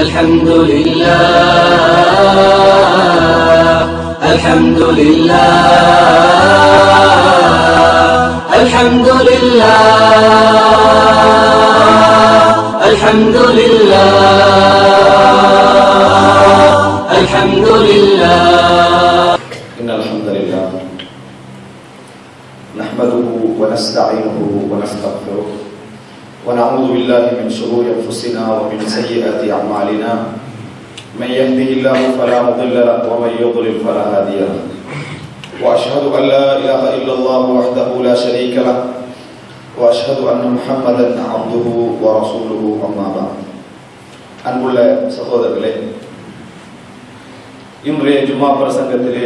الحمد لله الحمد لله الحمد لله الحمد لله الحمد لله إن الحمد لله نحمده ونستعينه ونستغفره ونعوذ بالله من شرور أنفسنا ومن سيئات أعمالنا من يهده الله فلا مضل له ومن يضلل فلا هادي له وأشهد أن لا إله إلا الله وحده لا شريك له وأشهد أن محمدا عبده ورسوله أما بعد அன்புள்ள சகோதரர்களே இன்றைய ஜும்மா பிரசங்கத்திலே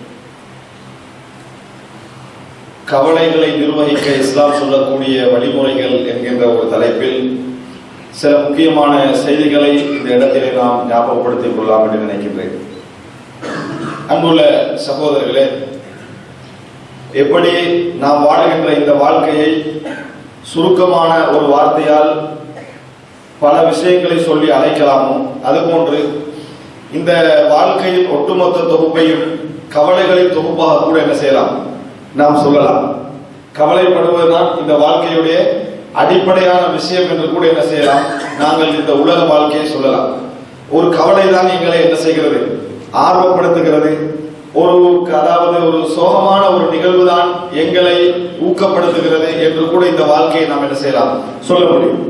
கவலைகளை நிர்வகிக்க இஸ்லாம் சொல்லக்கூடிய வழிமுறைகள் என்கின்ற ஒரு தலைப்பில் சில முக்கியமான செய்திகளை இந்த இடத்திலே நாம் ஞாபகப்படுத்திக் கொள்ளலாம் என்று நினைக்கின்றேன் அன்புள்ள சகோதரர்களே எப்படி நாம் வாழுகின்ற இந்த வாழ்க்கையை சுருக்கமான ஒரு வார்த்தையால் பல விஷயங்களை சொல்லி அழைக்கலாமோ அதுபோன்று இந்த வாழ்க்கையின் ஒட்டுமொத்த தொகுப்பையும் கவலைகளின் தொகுப்பாக கூட என்ன செய்யலாம் நாம் சொல்லலாம் கவலைப்படுவதுதான் இந்த வாழ்க்கையுடைய அடிப்படையான விஷயம் என்று கூட என்ன செய்யலாம் நாங்கள் இந்த உலக வாழ்க்கையை சொல்லலாம் ஒரு கவலை தான் எங்களை என்ன செய்கிறது ஆர்வப்படுத்துகிறது ஒரு அதாவது ஒரு சோகமான ஒரு நிகழ்வு தான் எங்களை ஊக்கப்படுத்துகிறது என்று கூட இந்த வாழ்க்கையை நாம் என்ன செய்யலாம் சொல்ல முடியும்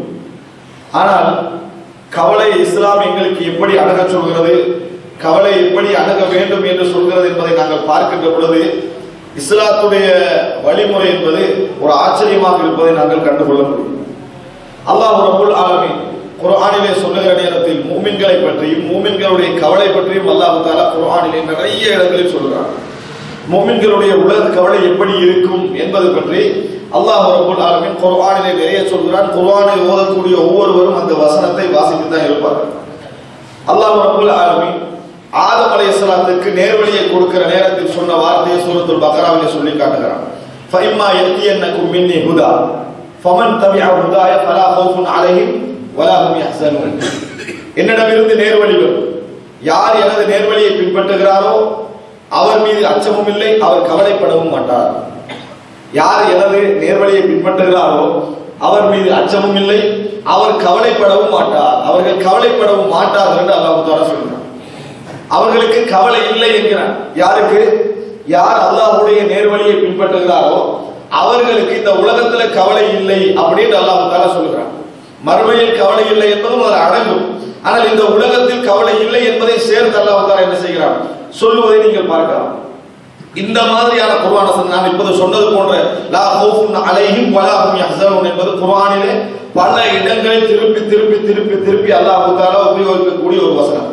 ஆனால் கவலை இஸ்லாம் எங்களுக்கு எப்படி அணுக சொல்கிறது கவலை எப்படி அணுக வேண்டும் என்று சொல்கிறது என்பதை நாங்கள் பார்க்கின்ற பொழுது இஸ்லாத்துடைய வழிமுறை என்பது ஒரு ஆச்சரியமாக இருப்பதை நாங்கள் கண்டுகொள்ள முடியும் அல்லாஹ் ரபுல் ஆலமீன் குர்ஆனிலே சொல்லுகிற நேரத்தில் மூமின்களை பற்றியும் மூமின்களுடைய கவலை பற்றியும் அல்லாஹ் தாலா குர்ஆனிலே நிறைய இடங்களில் சொல்கிறார் மூமின்களுடைய உலக கவலை எப்படி இருக்கும் என்பது பற்றி அல்லாஹ் ரபுல் ஆலமீன் குர்ஆனிலே நிறைய சொல்கிறான் குர்ஆனை ஓதக்கூடிய ஒவ்வொருவரும் அந்த வசனத்தை வாசித்து தான் இருப்பார்கள் அல்லாஹ் ரபுல் ஆலமீன் ஆதம் அலைஹிஸ்ஸலாத்துக்கு நேர்வழியை கொடுக்கிற நேரத்தில் சொன்ன வார்த்தையை சூரத்துல் பக்ராவிலே சொல்லி காட்டுகிறான் ஃபைம்மா யத்தியன்னக்கும் மின்னி ஹுதா ஃபமன் தபிஅ ஹுதாய ஃபலா ஹௌஃபுன் அலைஹிம் வலா ஹும் யஹ்சனூன் என்னிடமிருந்து நேர்வழி வரும் யார் எனது நேர்வழியை பின்பற்றுகிறாரோ அவர் மீது அச்சமும் இல்லை அவர் கவலைப்படவும் மாட்டார் யார் எனது நேர்வழியை பின்பற்றுகிறாரோ அவர் மீது அச்சமும் இல்லை அவர் கவலைப்படவும் மாட்டார் அவர்கள் கவலைப்படவும் மாட்டார்கள் என்று அல்லாஹ் தாலா சொல்கிறார் அவர்களுக்கு கவலை இல்லை என்கிறான் யாருக்கு யார் அல்லாஹ்வுடைய நேர்வழியை பின்பற்றுகிறாரோ அவர்களுக்கு இந்த உலகத்துல கவலை இல்லை அப்படின்னு அல்லாஹ் தாலா சொல்கிறான் மறுமையில் கவலை இல்லை என்பதும் அது அடங்கும் ஆனால் இந்த உலகத்தில் கவலை இல்லை என்பதை சேர்த்து அல்லாஹ் தாலா என்ன செய்கிறான் சொல்லுவதை நீங்கள் பார்க்கலாம் இந்த மாதிரியான குர்ஆன் வசனம் நான் இப்போது சொன்னது போன்ற லா ஹௌஃபுன் அலைஹிம் வலா ஹும் யஹ்சனூன் என்பது குர்ஆனிலே பல இடங்களில் திருப்பி திருப்பி திருப்பி திருப்பி அல்லாஹ் தஆலா உபயோகிக்கக்கூடிய ஒரு வசனம்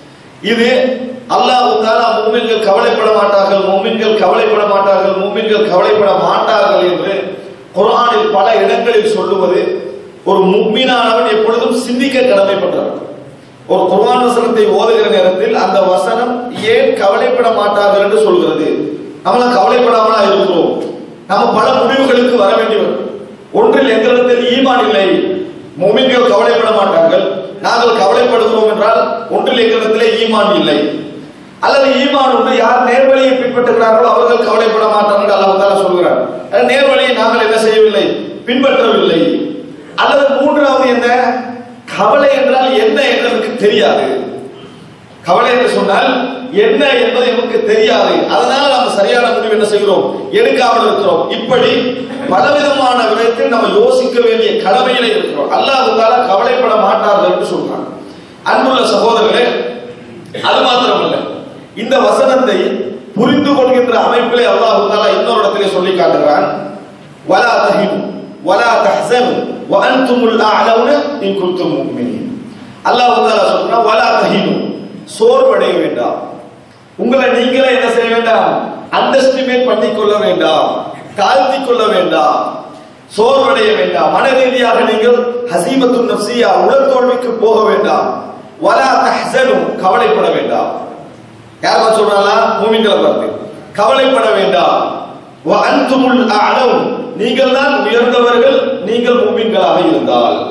இது அல்லாஹ் தாலா மூமின்கள் கவலைப்பட மாட்டார்கள் மூமின்கள் கவலைப்பட மாட்டார்கள் மூமின்கள் கவலைப்பட மாட்டார்கள் என்று குர்ஆனில் பல இடங்களில் சொல்லுவது ஒரு முக்மீனானவன் எப்பொழுதும் சிந்திக்க கடமைப்பட்டவன் ஒரு குர்ஆன் வசனத்தை ஓதுகிற நேரத்தில் அந்த வசனம் ஏன் கவலைப்பட மாட்டார்கள் என்று சொல்கிறது நம்மள கவலைப்படாமலா இருக்கிறோம் நம்ம பல முடிவுகளுக்கு வர வேண்டியவர் ஒன்றில் எங்களிடத்தில் ஈமான் இல்லை முமின்கள் கவலைப்பட மாட்டார்கள் நாங்கள் கவலைப்படுகிறோம் என்றால் ஒன்றில் எங்களிடத்திலே ஈமான் இல்லை அல்லது ஈமான் உண்டு யார் நேர்வழியை பின்பற்றுகிறார்களோ அவர்கள் கவலைப்பட மாட்டார்கள் அல்லாஹ் தாலா சொல்கிறார் அஹ் நேர்வழியை நாங்கள் என்ன செய்யவில்லை பின்பற்றவில்லை அல்லது மூன்றாவது என்ன கவலை என்றால் என்ன என்பதற்கு தெரியாது கவலை என்று சொன்னால் என்ன என்பது நமக்கு தெரியாது அதனால நம்ம சரியான முடிவு என்ன செய்கிறோம் எடுக்காமல் இருக்கிறோம் இப்படி பலவிதமான விதத்தில் நம்ம யோசிக்க வேண்டிய கடமையில இருக்கிறோம் அல்லாஹ் தாலா கவலைப்பட மாட்டார்கள் என்று சொல்றாங்க அன்புள்ள சகோதரர்களே அது மாத்திரமல்ல இந்த வசனத்தை புரிந்து கொள்கின்ற அமைப்பிலே அல்லாஹ் தாலா இன்னொரு இடத்திலே சொல்லி காட்டுகிறான் வலா தஹினு வலா தஹ்சனு வ அன்துமுல் அஅலவுன இன் குன்தும் முஃமினீன் அல்லாஹ் தாலா சொல்றான் வலா தஹினு சோர்வடைய வேண்டாம் உங்களை நீங்களே என்ன செய்ய வேண்டாம் அண்டர்ஸ்டிமேட் பண்ணிக்கொள்ள வேண்டாம் தாழ்த்தி கொள்ள வேண்டாம் சோர்வடைய வேண்டாம் மன ரீதியாக நீங்கள் ஹசீமத்து நப்சியா உடல் தோல்விக்கு போக வேண்டாம் வலா தஹ்சனு கவலைப்பட வேண்டாம் யார் சொல்றாங்களா மூமின்களை பார்த்து கவலைப்பட வேண்டாம் வ அன்துமுல் அஅலவுன் நீங்கள் தான் உயர்ந்தவர்கள் நீங்கள் மூமின்களாக இருந்தால்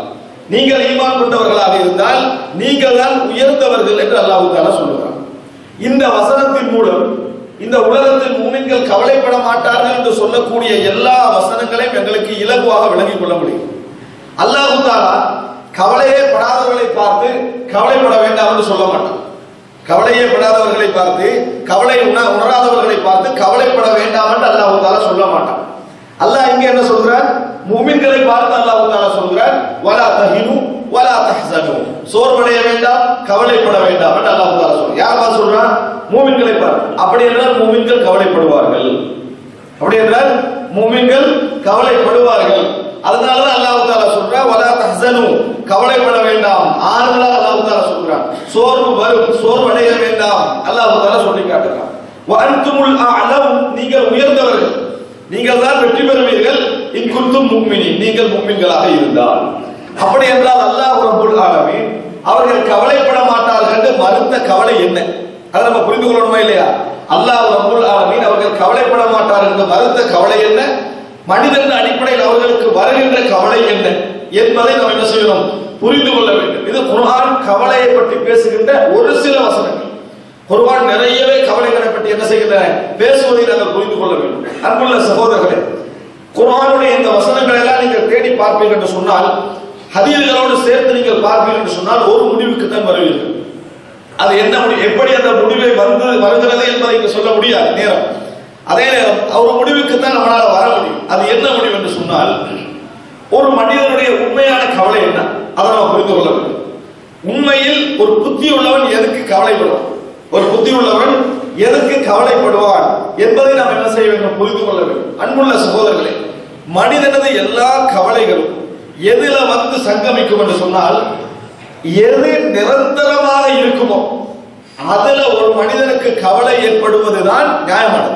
நீங்கள் ஈமான் கொண்டவர்களாக இருந்தால் நீங்கள் தான் உயர்ந்தவர்கள் என்று அல்லாஹ் தாலா சொல்லுகிறான் இந்த வசனத்தின் மூலம் இந்த உலகத்தில் மூமின்கள் கவலைப்பட மாட்டார்கள் என்று சொல்லக்கூடிய எல்லா வசனங்களையும் எங்களுக்கு இலகுவாக விளங்கிக் கொள்ள முடியும் அல்லாஹு தாலா கவலையே படாதவர்களை பார்த்து கவலைப்பட வேண்டாம் என்று சொல்ல மாட்டான் கவலையே படாதவர்களை பார்த்து கவலை உண- உணராதவர்களை பார்த்து கவலைப்பட வேண்டாம் என்று அல்லாஹு தாலா சொல்ல மாட்டான் அல்லாஹ் இங்க என்ன சொல்றான் மூமின்களை பார்த்து அல்லாஹு தாலா சொல்றான் வலா தஹினு வலா தஹ்சனு சோர்வடைய வேண்டாம் கவலைப்பட வேண்டாம் என்று அல்லாஹு தாலா சொல்றான் யார் பார்த்து சொல்றான் மூமின்களை பார்த்து அப்படி என்றால் மூமின்கள் கவலைப்படுவார்கள் அப்படி என்றால் மூமின்கள் கவலைப்படுவார்கள் அதனால தான் அல்லாஹ் தாலா சொல்றா வலா தஹ்சனு கவலைப்பட வேண்டாம் ஆறுதலாக அல்லாஹ் தாலா சொல்றான் சோர்வு வரும் சோர்வு அடைய வேண்டாம் அல்லாஹ் தாலா சொல்லி காட்டுறான் வஅன்துமுல் அஅலம் நீங்கள் உயர்ந்தவர்கள் நீங்கள் தான் வெற்றி பெறுவீர்கள் இன் குன்தும் முக்மினி நீங்கள் முக்மின்களாக இருந்தால் அப்படி என்றால் அல்லாஹ் ரப்பல் ஆலமீன் அவர்கள் கவலைப்பட மாட்டார்கள் என்று மறுத்த கவலை என்ன அதை நம்ம புரிந்து கொள்ளணுமா இல்லையா அல்லாஹ் ரப்பல் ஆலமீன் அவர்கள் கவலைப்பட மாட்டார்கள் என்று மறுத்த கவலை என்ன மனிதன் அடிப்படையில் அவர்களுக்கு வருகின்ற கவலை என்ன என்பதை நாம் என்ன செய்யணும் புரிந்து கொள்ள வேண்டும் இது குர்ஆன் கவலையை பற்றி பேசுகின்ற ஒரு சில வசனங்கள் குர்ஆன் நிறையவே கவலைகளை பற்றி என்ன செய்கின்றன பேசுவதை நாங்கள் புரிந்து கொள்ள வேண்டும் அன்புள்ள சகோதரர்களே குர்ஆனுடைய இந்த வசனங்களை எல்லாம் நீங்கள் தேடி பார்ப்பீர்கள் என்று சொன்னால் ஹதீர்களோடு சேர்த்து நீங்கள் பார்ப்பீர்கள் என்று சொன்னால் ஒரு முடிவுக்கு தான் வருவீர்கள் அது என்ன முடிவு எப்படி அந்த முடிவை வந்து வருகிறது என்பதை இங்கு சொல்ல முடியாது நேரம் அதே நேரம் ஒரு முடிவுக்கு தான் நம்மளால வர முடியும் அது என்ன முடிவு என்று சொன்னால் ஒரு மனிதனுடைய உண்மையான கவலை என்ன அதை நம்ம புரிந்து கொள்ள வேண்டும் உண்மையில் ஒரு புத்தி உள்ளவன் எதுக்கு கவலைப்படுவான் ஒரு புத்தி உள்ளவன் எதற்கு கவலைப்படுவான் என்பதை நாம் என்ன செய்ய வேண்டும் புரிந்து கொள்ள வேண்டும் அன்புள்ள சகோதரர்களே மனிதனது எல்லா கவலைகளும் எதுல வந்து சங்கமிக்கும் என்று சொன்னால் எது நிரந்தரமாக இருக்குமோ அதுல ஒரு மனிதனுக்கு கவலை ஏற்படுவதுதான் நியாயமானது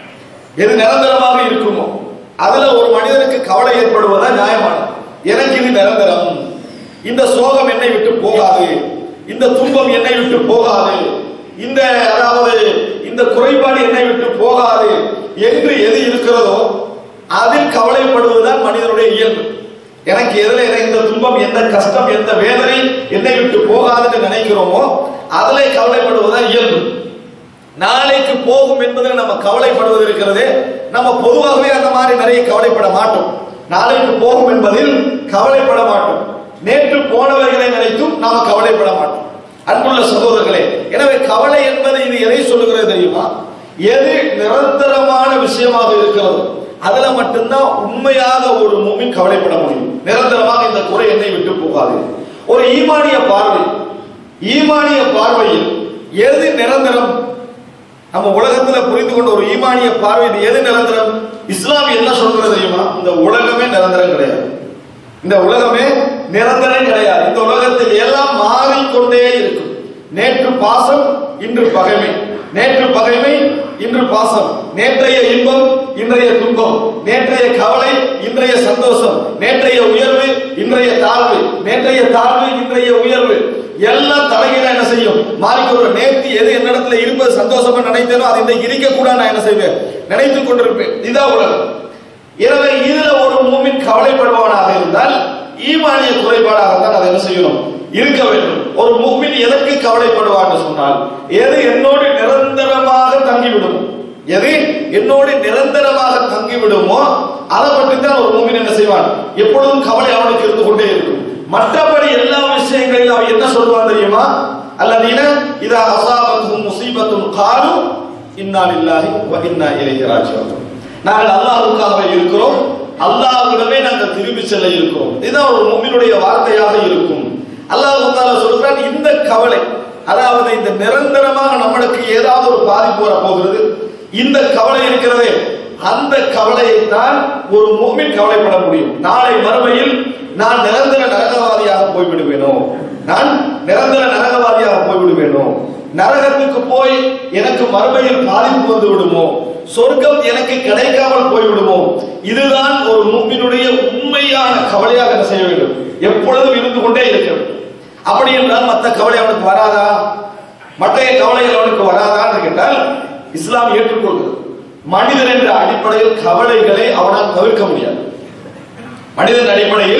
எது நிரந்தரமாக இருக்குமோ அதுல ஒரு மனிதனுக்கு கவலை ஏற்படுவதா நியாயமானது எனக்கு இது நிரந்தரம் இந்த சோகம் என்னை விட்டு போகாது இந்த துன்பம் என்னை விட்டு போகாது இந்த அதாவது இந்த குறைபாடு என்னை விட்டு போகாது என்று எது இருக்கிறதோ அதில் கவலைப்படுவதுதான் மனிதனுடைய இயல்பு எனக்கு எதுல எனக்கு இந்த துன்பம் எந்த கஷ்டம் எந்த வேதனை என்னை விட்டு போகாதுன்னு நினைக்கிறோமோ அதிலே கவலைப்படுவதுதான் இயல்பு நாளைக்கு போகும் என்பதில் நம்ம கவலைப்படுவது இருக்கிறது நம்ம பொதுவாகவே அந்த மாதிரி நிறைய கவலைப்பட மாட்டோம் நாளைக்கு போகும் என்பதில் கவலைப்பட மாட்டோம் நேற்று போனவர்களை நினைத்தும் நாம கவலைப்பட மாட்டோம் அன்புள்ள சகோதரர்களே எனவே கவலை என்பது இது எதை சொல்லுகிறது தெரியுமா எது நிரந்தரமான விஷயமாக இருக்கிறது அதுல மட்டும்தான் உண்மையாக ஒரு மூமின் கவலைப்பட முடியும் நிரந்தரமாக இந்த குறை என்னை விட்டு போகாது ஒரு ஈமானிய பார்வை ஈமானிய பார்வையில் எது நிரந்தரம் நம்ம உலகத்துல புரிந்து கொண்ட ஒரு ஈமானிய பார்வை இது எது நிரந்தரம் இஸ்லாம் என்ன சொல்றது தெரியுமா இந்த உலகமே நிரந்தரம் கிடையாது இந்த உலகமே நிரந்தரம் கிடையாது இந்த உலகத்தில் எல்லாம் மாறிக்கொண்டே இருக்கும் நேற்று பாசம் இன்று பகைமை நேற்று பகைமை இன்று பாசம் நேற்றைய இன்பம் இன்றைய துன்பம் நேற்றைய கவலை இன்றைய சந்தோஷம் நேற்றைய உயர்வு இன்றைய தாழ்வு நேற்றைய தாழ்வு இன்றைய உயர்வு எல்லாம் தலைகீழ என்ன செய்யும் மாறிக்கொண்டு நேற்று எது என்னிடத்துல இருப்பது சந்தோஷமா நினைத்தேனோ அதை இந்த இருக்க கூட நான் என்ன செய்வேன் நினைத்துக் கொண்டிருப்பேன் இதான் உலகம் எனவே இதுல ஒரு மூமின் கவலைப்படுபவனாக இருந்தால் ஈமானிய குறைபாடாக தான் அதை என்ன செய்யணும் இருக்க வேண்டும் ஒரு மூமின் எதற்கு கவலைப்படுவான்னு சொன்னால் எது என்னோடு நிரந்தரமாக தங்கிவிடும் எது என்னோடு நிரந்தரமாக தங்கிவிடுமோ அதை பற்றி தான் ஒரு மூமின் என்ன செய்வான் எப்பொழுதும் கவலை அவனுக்கு இருந்து கொண்டே இருக்கும் மற்றபடி எல்லா விஷயங்களிலும் அவன் என்ன சொல்லுவான் தெரியுமா அல்லதீன இதா அசாபத்தும் முசீபத்தும் காலும் இன்னா லில்லாஹி வ இன்னா இலைஹி ராஜிஊன் நாங்கள் அல்லாஹ்வுக்காக இருக்கிறோம் அல்லாஹ்விடமே நாங்கள் திரும்பி செல்ல இருக்கிறோம் இதுதான் ஒரு முஃமினுடைய வார்த்தையாக இருக்கும் அல்லாஹ் தஆலா சொல்றான் இந்த கவலை அதாவது இந்த நிரந்தரமாக நம்மளுக்கு ஏதாவது ஒரு பாதிப்பு வர போகிறது இந்த கவலை இருக்கிறதே அந்த கவலையை தான் ஒரு முஃமின் கவலைப்பட முடியும் நாளை மறுமையில் நான் நிரந்தர நரகவாதியாக போய்விடுவேனோ நான் நிரந்தர நரகவாதியாக போய்விடுவேனோ நரகத்துக்கு போய் எனக்கு மறுமையில் பாதிப்பு வந்து விடுமோ சொர்க்கம் எனக்கு கிடைக்காமல் போய்விடுமோ இதுதான் ஒரு மூப்பினுடைய உண்மையான கவலையாக என்ன செய்ய வேண்டும் எப்பொழுதும் இருந்து கொண்டே இருக்க வேண்டும் அப்படி என்றால் மற்ற கவலை அவனுக்கு வராதா மற்ற கவலைகள் அவனுக்கு வராதான்னு கேட்டால் இஸ்லாம் ஏற்றுக்கொள்கிறது மனிதன் என்ற அடிப்படையில் கவலைகளை அவனால் தவிர்க்க முடியாது மனிதன் அடிப்படையில்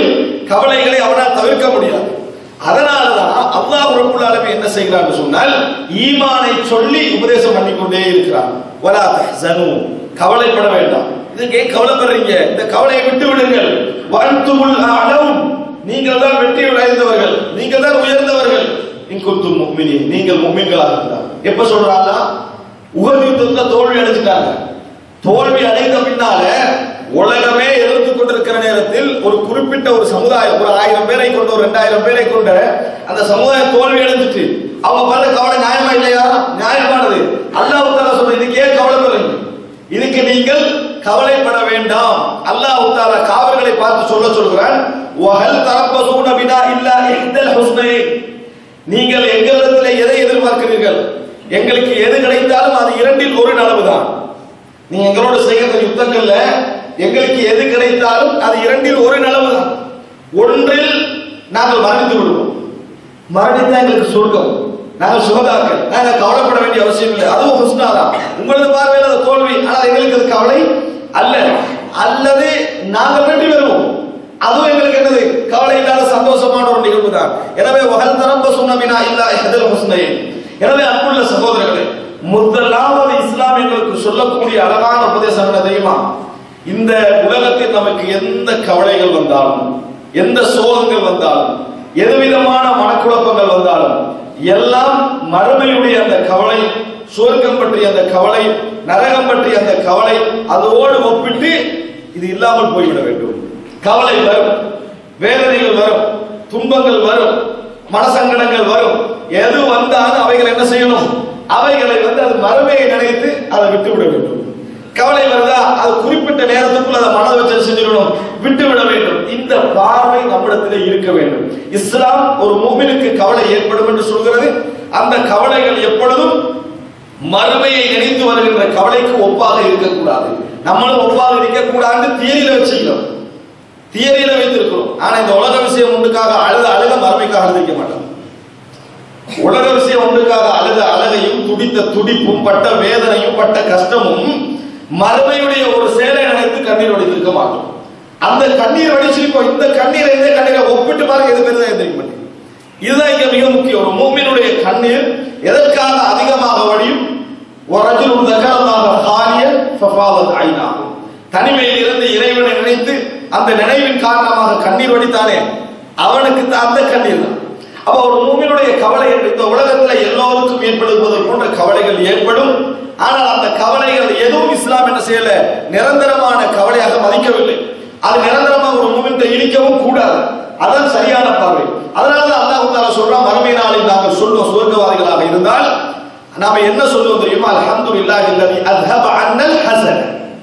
கவலைகளை அவனால் தவிர்க்க முடியாது அதனாலதான் அல்லாஹ் ரப்புல் ஆலமீன் என்ன செய்கிறான்னு சொன்னால் ஈமானை சொல்லி உபதேசம் பண்ணி கொண்டே இருக்கிறார் வலா தஹ்சனு கவலைப்பட வேண்டாம் இதுக்கு ஏன் கவலைப்படுறீங்க இந்த கவலையை விட்டு விடுங்கள் வன்துமுல் அலவும் நீங்கள் தான் வெற்றி அடைந்தவர்கள் நீங்கள் தான் உயர்ந்தவர்கள் இன்குத்தும் முக்மினி நீங்கள் முக்மின்களாக இருந்தார் எப்ப சொல்றாங்க உகது யுத்தத்துல தோல்வி அடைஞ்சிட்டாங்க தோல்வி அடைந்த பின்னால உலகமே எதிர்த்து கொண்டிருக்கிற நேரத்தில் ஒரு குறிப்பிட்ட ஒரு சமுதாயம் ஒரு ஆயிரம் பேரை கொண்ட ஒரு ரெண்டாயிரம் பேரை கொண்ட அந்த சமுதாயம் தோல்வி அடைஞ்சிட்டு அவங்க பண்ண கவலை நியாயமா இல்லையா நியாயமானது அல்லாஹ் தாலா சொல்ற இதுக்கு ஏன் கவலைப்படுறீங்க இதுக்கு நீங்கள் கவலைப்பட வேண்டாம் அல்லாஹ் தாலா காவல்களை பார்த்து சொல்ல சொல்கிறான் வஹல் தரப்பசூன பினா இல்லா இஹ்தல் ஹுஸ்னைன் நீங்கள் எங்களிடத்தில் எதை எதிர்பார்க்கிறீர்கள் எங்களுக்கு எது கிடைத்தாலும் அது இரண்டில் ஒரு நனவுதான் நீ எங்களோட செய்கிற யுத்தங்கள்ல எங்களுக்கு எது கிடைத்தாலும் அது இரண்டில் ஒரு நனவுதான் ஒன்றில் நாங்கள் மரணித்து விடுவோம் மரணித்தா எங்களுக்கு சொர்க்கம் நாங்கள் சுகதாக்கள் நாங்க கவலைப்பட வேண்டிய அவசியம் இல்லை அதுவும் ஹுஸ்னாதான் உங்களது பார்வையில் அது தோல்வி ஆனால் எங்களுக்கு அது கவலை அல்ல அல்லது நாங்கள் வெற்றி பெறுவோம் அதுவும் எங்களுக்கு என்னது கவலை இல்லாத சந்தோஷமான ஒரு நிகழ்வு தான் எனவே வகல் தரம்ப சுனமினா இல்லா எதில் ஹுஸ்னை எனவே அன்புள்ள சகோதரர்களே முதலாவது இஸ்லாம் எங்களுக்கு சொல்லக்கூடிய அழகான உபதேசம் என்ன தெரியுமா இந்த உலகத்தில் நமக்கு எந்த கவலைகள் வந்தாலும் எந்த சோகங்கள் வந்தாலும் எதுவிதமான மனக்குழப்பங்கள் வந்தாலும் எல்லாம் மறுமையுடைய அந்த கவலை சுவர்க்கம் பற்றிய அந்த கவலை நரகம் பற்றிய அந்த கவலை அதோடு ஒப்பிட்டு இது இல்லாமல் போய்விட வேண்டும் கவலை வரும் வேதனைகள் வரும் துன்பங்கள் வரும் மனசங்கடங்கள் வரும் எது வந்தாலும் அவைகள் என்ன செய்யணும் அவைகளை வந்து அது மறுமையை நினைத்து அதை விட்டு விட வேண்டும் கவலை வருதா அது குறிப்பிட்ட நேரத்துக்குள்ள அதை மனதை வச்சு செஞ்சிடணும் விட்டு விட வேண்டும் இந்த பார்வை நம்மிடத்திலே இருக்க வேண்டும் இஸ்லாம் ஒரு மூமினுக்கு கவலை ஏற்படும் என்று சொல்கிறது அந்த கவலைகள் எப்பொழுதும் மறுமையை நினைத்து வருகின்ற கவலைக்கு ஒப்பாக இருக்கக்கூடாது நம்மளும் ஒப்பாக இருக்கக்கூடாதுன்னு தியரியில வச்சுக்கிறோம் தியரியில வைத்திருக்கிறோம் ஆனா இந்த உலக விஷயம் ஒன்றுக்காக அழுத அழுத மறுமைக்காக அழுதிக்க மாட்டோம் உலக விஷயம் ஒன்றுக்காக அழுத அழகையும் துடித்த துடிப்பும் பட்ட வேதனையும் பட்ட கஷ்டமும் மறுமையுடைய ஒரு சேலை நினைத்து கண்ணீர் வடித்திருக்க மாட்டோம் அந்த கண்ணீர் வடிச்சிருப்போம் இந்த கண்ணீரை இந்த கண்ணீரை ஒப்பிட்டு பாருங்க எது பெரிதா எந்திரிக்க மாட்டேன் இதுதான் இங்க மிக முக்கியம் ஒரு மூமினுடைய கண்ணீர் எதற்காக அதிகமாக வடியும் ஒரு ரஜுல் தகரமாக ஹாரிய ஃபஃபாவத் ஐனா தனிமையில் இருந்து இறைவனை நினைத்து அந்த நினைவின் காரணமாக கண்ணீர் வடித்தானே அவனுக்கு தான் அந்த கண்ணீர் தான் அப்ப ஒரு மூமினுடைய கவலை என்று இந்த உலகத்துல எல்லோருக்கும் ஏற்படுவது போன்ற கவலைகள் ஏற்படும் ஆனால் அந்த கவலைகள் எதுவும் இஸ்லாம் என்ன செய்யல நிரந்தரமான கவலையாக மதிக்கவில்லை அது நிரந்தரமாக ஒரு மூமின்றை இடிக்கவும் கூடாது அதான் சரியான பார்வை அதனாலதான் அல்லாஹ் தாலா சொல்றான் மறுமை நாளில் நாங்கள் சொல்லுவோம் சுவர்க்கவாதிகளாக இருந்தால் நாம என்ன சொல்லுவோம் தெரியுமா அல்ஹம்துலில்லாஹி அல்லதி அஸ்ஹப அன்னல் ஹஸன்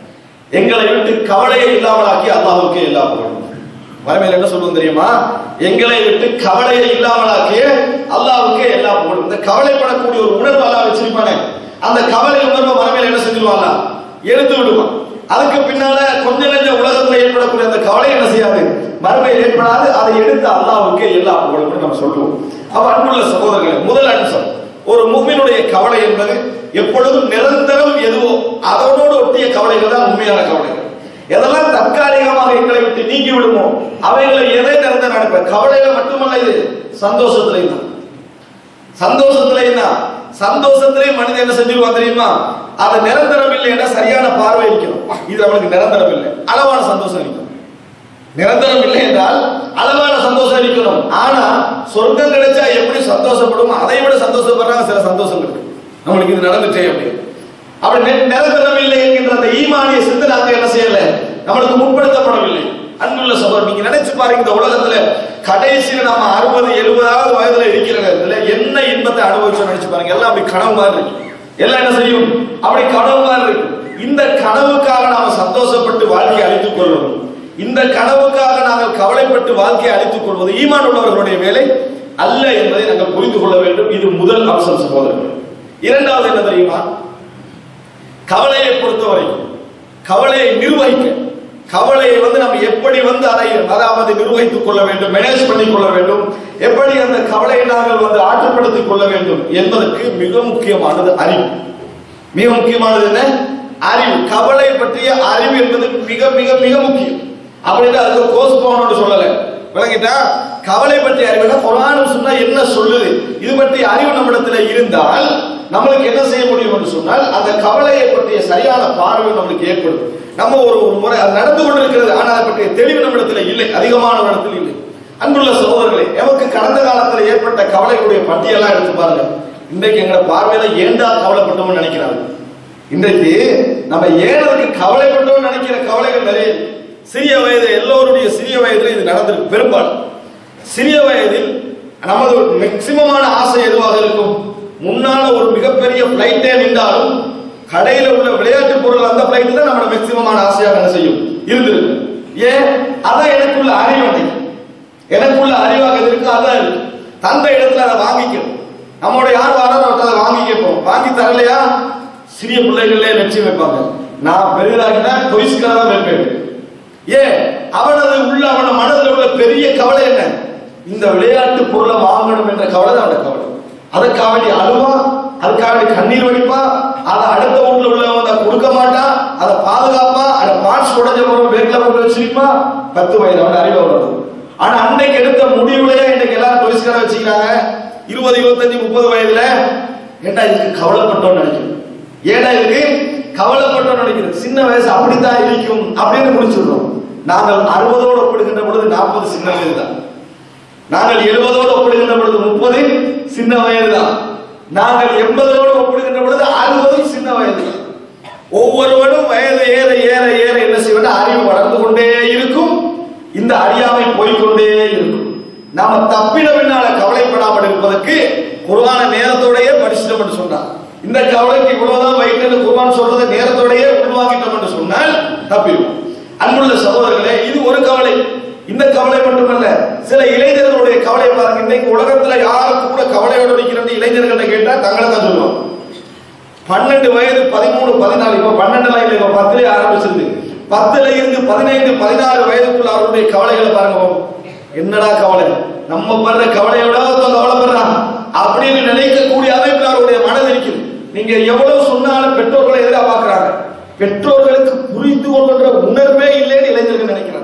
எங்களை விட்டு கவலையை இல்லாமலாக்கி அல்லாஹ்வுக்கு எல்லா புகழும் மறுமையில் என்ன சொல்லுவோம் தெரியுமா எங்களை விட்டு கவலையை இல்லாமலாக்கிய அல்லாஹ்வுக்கு எல்லா புகழும் இந்த கவலைப்படக்கூடிய ஒரு உணர்வு அல்லாஹ் வச்சிருப்பானே அந்த கவலை உணர்வை மறுமையில் என்ன செஞ்சிருவாங்க எடுத்து விடுவான் அதுக்கு பின்னால கொஞ்ச நெஞ்ச உலகத்துல ஏற்படக்கூடிய அந்த கவலை என்ன செய்யாது மறுமையில் ஏற்படாது அதை எடுத்து அல்லாஹ்வுக்கு எல்லா புகழும் நம்ம சொல்லுவோம் அப்ப அன்புள்ள சகோதரர்களே முதல் அம்சம் ஒரு முக்மினுடைய கவலை என்பது எப்பொழுதும் நிரந்தரம் எதுவோ அதனோடு ஒட்டிய கவலைகள் தான் உண்மையான கவலைகள் எதெல்லாம் தற்காலிகமாக எங்களை விட்டு நீங்கி விடுமோ அவைகளை எதை நிரந்தரம் நடப்ப கவலைகள் மட்டுமல்ல இது சந்தோஷத்திலையும் தான் சந்தோஷத்திலையும் தான் சந்தோஷத்திலையும் மனிதன் என்ன செஞ்சிருவான் தெரியுமா அது நிரந்தரம் இல்லைன்னா சரியான பார்வை இருக்கணும் இது அவனுக்கு நிரந்தரம் இல்லை அளவான சந்தோஷம் இருக்கும் நிரந்தரம் இல்லை என்றால் அளவான சந்தோஷம் இருக்கணும் ஆனா சொர்க்கம் கிடைச்சா எப்படி சந்தோஷப்படும் அதை விட சந்தோஷப்படுறாங்க சில சந்தோஷம் இருக்கு நம்மளுக்கு இது நடந்துட்டே அப்படின்னு அப்படி நி- நிரந்தரம் இல்லை என்கின்ற அந்த ஈமானிய சிந்தனை அங்க என்ன செய்யல நம்மளுக்கு முற்படுத்தப்படவில்லை அன்புள்ள சகோதரர் நீங்க நினைச்சு பாருங்க இந்த உலகத்துல கடைசியில நம்ம அறுபது எழுபதாவது வயதுல இருக்கிற நேரத்துல என்ன இன்பத்தை அனுபவிச்சோம் நினைச்சு பாருங்க எல்லாம் அப்படி கனவு மாதிரி இருக்கு எல்லாம் என்ன செய்யும் அப்படி கனவு மாதிரி இருக்கு இந்த கனவுக்காக நாம சந்தோஷப்பட்டு வாழ்க்கையை அழித்துக் கொள்வோம் இந்த கனவுக்காக நாங்கள் கவலைப்பட்டு வாழ்க்கையை அழித்துக் கொள்வது ஈமான் உள்ளவர்களுடைய வேலை அல்ல என்பதை நாங்கள் புரிந்து கொள்ள வேண்டும் இது முதல் அம்சம் சகோதரர்கள் இரண்டாவது என்ன தெரியுமா கவலையை பொறுத்தவரை கவலையை நிர்வகிக்க கவலையை வந்து நம்ம எப்படி வந்து அதை அதாவது நிர்வகித்துக் கொள்ள வேண்டும் மேனேஜ் பண்ணிக் கொள்ள வேண்டும் எப்படி அந்த கவலையை நாங்கள் வந்து ஆற்றுப்படுத்திக் கொள்ள வேண்டும் என்பதற்கு மிக முக்கியமானது அறிவு மிக முக்கியமானது என்ன அறிவு கவலை பற்றிய அறிவு என்பது மிக மிக மிக முக்கியம் அப்படின்னா அதுக்கு கோர்ஸ் போகணும்னு சொல்லல விளங்கிட்டா கவலை பற்றி அறிவுனா குரானும் சொன்னா என்ன சொல்லுது இது பற்றி அறிவு நம்மிடத்துல இருந்தால் நம்மளுக்கு என்ன செய்ய முடியும் என்று சொன்னால் அந்த கவலையை பற்றிய சரியான பார்வை நம்மளுக்கு ஏற்படும் நம்ம ஒரு ஒரு முறை அது நடந்து கொண்டிருக்கிறது ஆனால் அதை பற்றிய தெளிவு நம்மிடத்துல இல்லை அதிகமான இடத்தில் இல்லை அன்புள்ள சகோதரர்களே எமக்கு கடந்த காலத்தில் ஏற்பட்ட கவலைகளுடைய பட்டியெல்லாம் எடுத்து பாருங்க இன்றைக்கு எங்களை பார்வையில ஏண்டா கவலைப்பட்டோம்னு நினைக்கிறாங்க இன்றைக்கு நம்ம ஏன் அதுக்கு கவலைப்பட்டோம்னு நினைக்கிற கவலைகள் நிறைய இருக்கு. சிறிய வயது எல்லோருடைய சிறிய வயதில் இது நடந்திருக்கு பெரும்பாலும் சிறிய வயதில் நமது மேக்சிமமான ஆசை எதுவாக இருக்கும் முன்னால ஒரு மிகப்பெரிய பிளைட்டே நின்றாலும் கடையில உள்ள விளையாட்டு பொருள் அந்த பிளைட் தான் நம்மளோட மேக்சிமமான ஆசையாக என்ன செய்யும் இருந்திருக்கு ஏன் அதான் எனக்குள்ள அறிவு அன்னைக்கு எனக்குள்ள அறிவாக எது இருக்கு அதான் இருக்கு தந்த இடத்துல அதை வாங்கிக்கணும் நம்மளோட யார் வராரோ அவர்ட்ட அதை வாங்கி கேட்போம் வாங்கி தரலையா சிறிய பிள்ளைகளே லட்சியம் வைப்பாங்க நான் பெரிதாகினா பொய்ஸ்கார தான் வைப்பேன் ஏன் அவனது உள்ள அவன மனதில் உள்ள பெரிய கவலை என்ன இந்த விளையாட்டு பொருளை வாங்கணும் என்ற கவலை தான் அவன கவலை அதுக்காக வேண்டி அழுவா அதுக்காக வேண்டி கண்ணீர் வடிப்பா அதை அடுத்த வீட்டுல உள்ளவங்க அதை கொடுக்க மாட்டான் அதை பாதுகாப்பா அதை பார்ட்ஸ் உடஞ்ச பொருள் பேக்ல போட்டு வச்சிருப்பா பத்து வயது அவன் அறிவு அவ்வளவு ஆனா அன்னைக்கு எடுத்த முடிவுலயே இன்னைக்கு எல்லாரும் பொய்ஸ்கார வச்சுக்கிறாங்க இருபது இருபத்தஞ்சு முப்பது வயதுல ஏண்டா இதுக்கு கவலைப்பட்டோம்னு நினைக்கிறேன் ஏடா இதுக்கு கவலைப்பட்டோம்னு நினைக்கிறேன் சின்ன வயசு அப்படித்தான் இருக்கும் அப்படின்னு முடிச்சிடுறோம் நாங்கள் அறுபதோடு ஒப்பிடுகின்ற பொழுது நாற்பது சின்ன வயது தான் நாங்கள் எழுபதோடு ஒப்பிடுகின்ற பொழுது முப்பது சின்ன வயது தான் நாங்கள் எண்பதோடு ஒப்பிடுகின்ற பொழுது அறுபது சின்ன வயது தான் ஒவ்வொருவரும் வயது ஏற ஏற ஏற என்ன செய்வது அறிவு வளர்ந்து கொண்டே இருக்கும் இந்த அறியாமை போய்க்கொண்டே இருக்கும் நாம தப்பின பின்னால கவலைப்படாமல் இருப்பதற்கு குர்ஆன நேரத்தோடயே படிச்சிட்டோம் என்று சொன்னார் இந்த கவலைக்கு இவ்வளவுதான் வைக்கிறது குர்ஆன் சொல்றதை நேரத்தோடயே உள்வாங்கிட்டோம் என்று சொன்னால் தப்பிடும் அன்புள்ள சகோதரர்களே இது ஒரு கவலை இந்த கவலை மட்டுமல்ல சில இளைஞர்களுடைய கவலை பாருங்க இன்னைக்கு உலகத்துல யாரு கூட கவலையோட நிற்கிறது இளைஞர்கள்ட்ட கேட்டா தங்களை தான் சொல்லுவாங்க பன்னெண்டு வயது பதிமூணு பதினாலு இப்ப பன்னெண்டுல இல்லை இப்ப பத்துல ஆரம்பிச்சிருக்கு பத்துல இருந்து பதினைந்து பதினாறு வயதுக்குள்ள அவருடைய கவலைகளை பாருங்க என்னடா கவலை நம்ம படுற கவலையோட ஒருத்தன் கவலைப்படுறான் அப்படின்னு நினைக்கக்கூடிய அமைப்பில் அவருடைய மனது இருக்குது நீங்க எவ்வளவு சொன்னாலும் பெற்றோர்களை எதிராக பாக்குறாங்க பெற்றோர்களுக்கு புரிந்து கொள்கின்ற உணர்வே இல்லைன்னு இளைஞர்கள் நினைக்கிறாங்க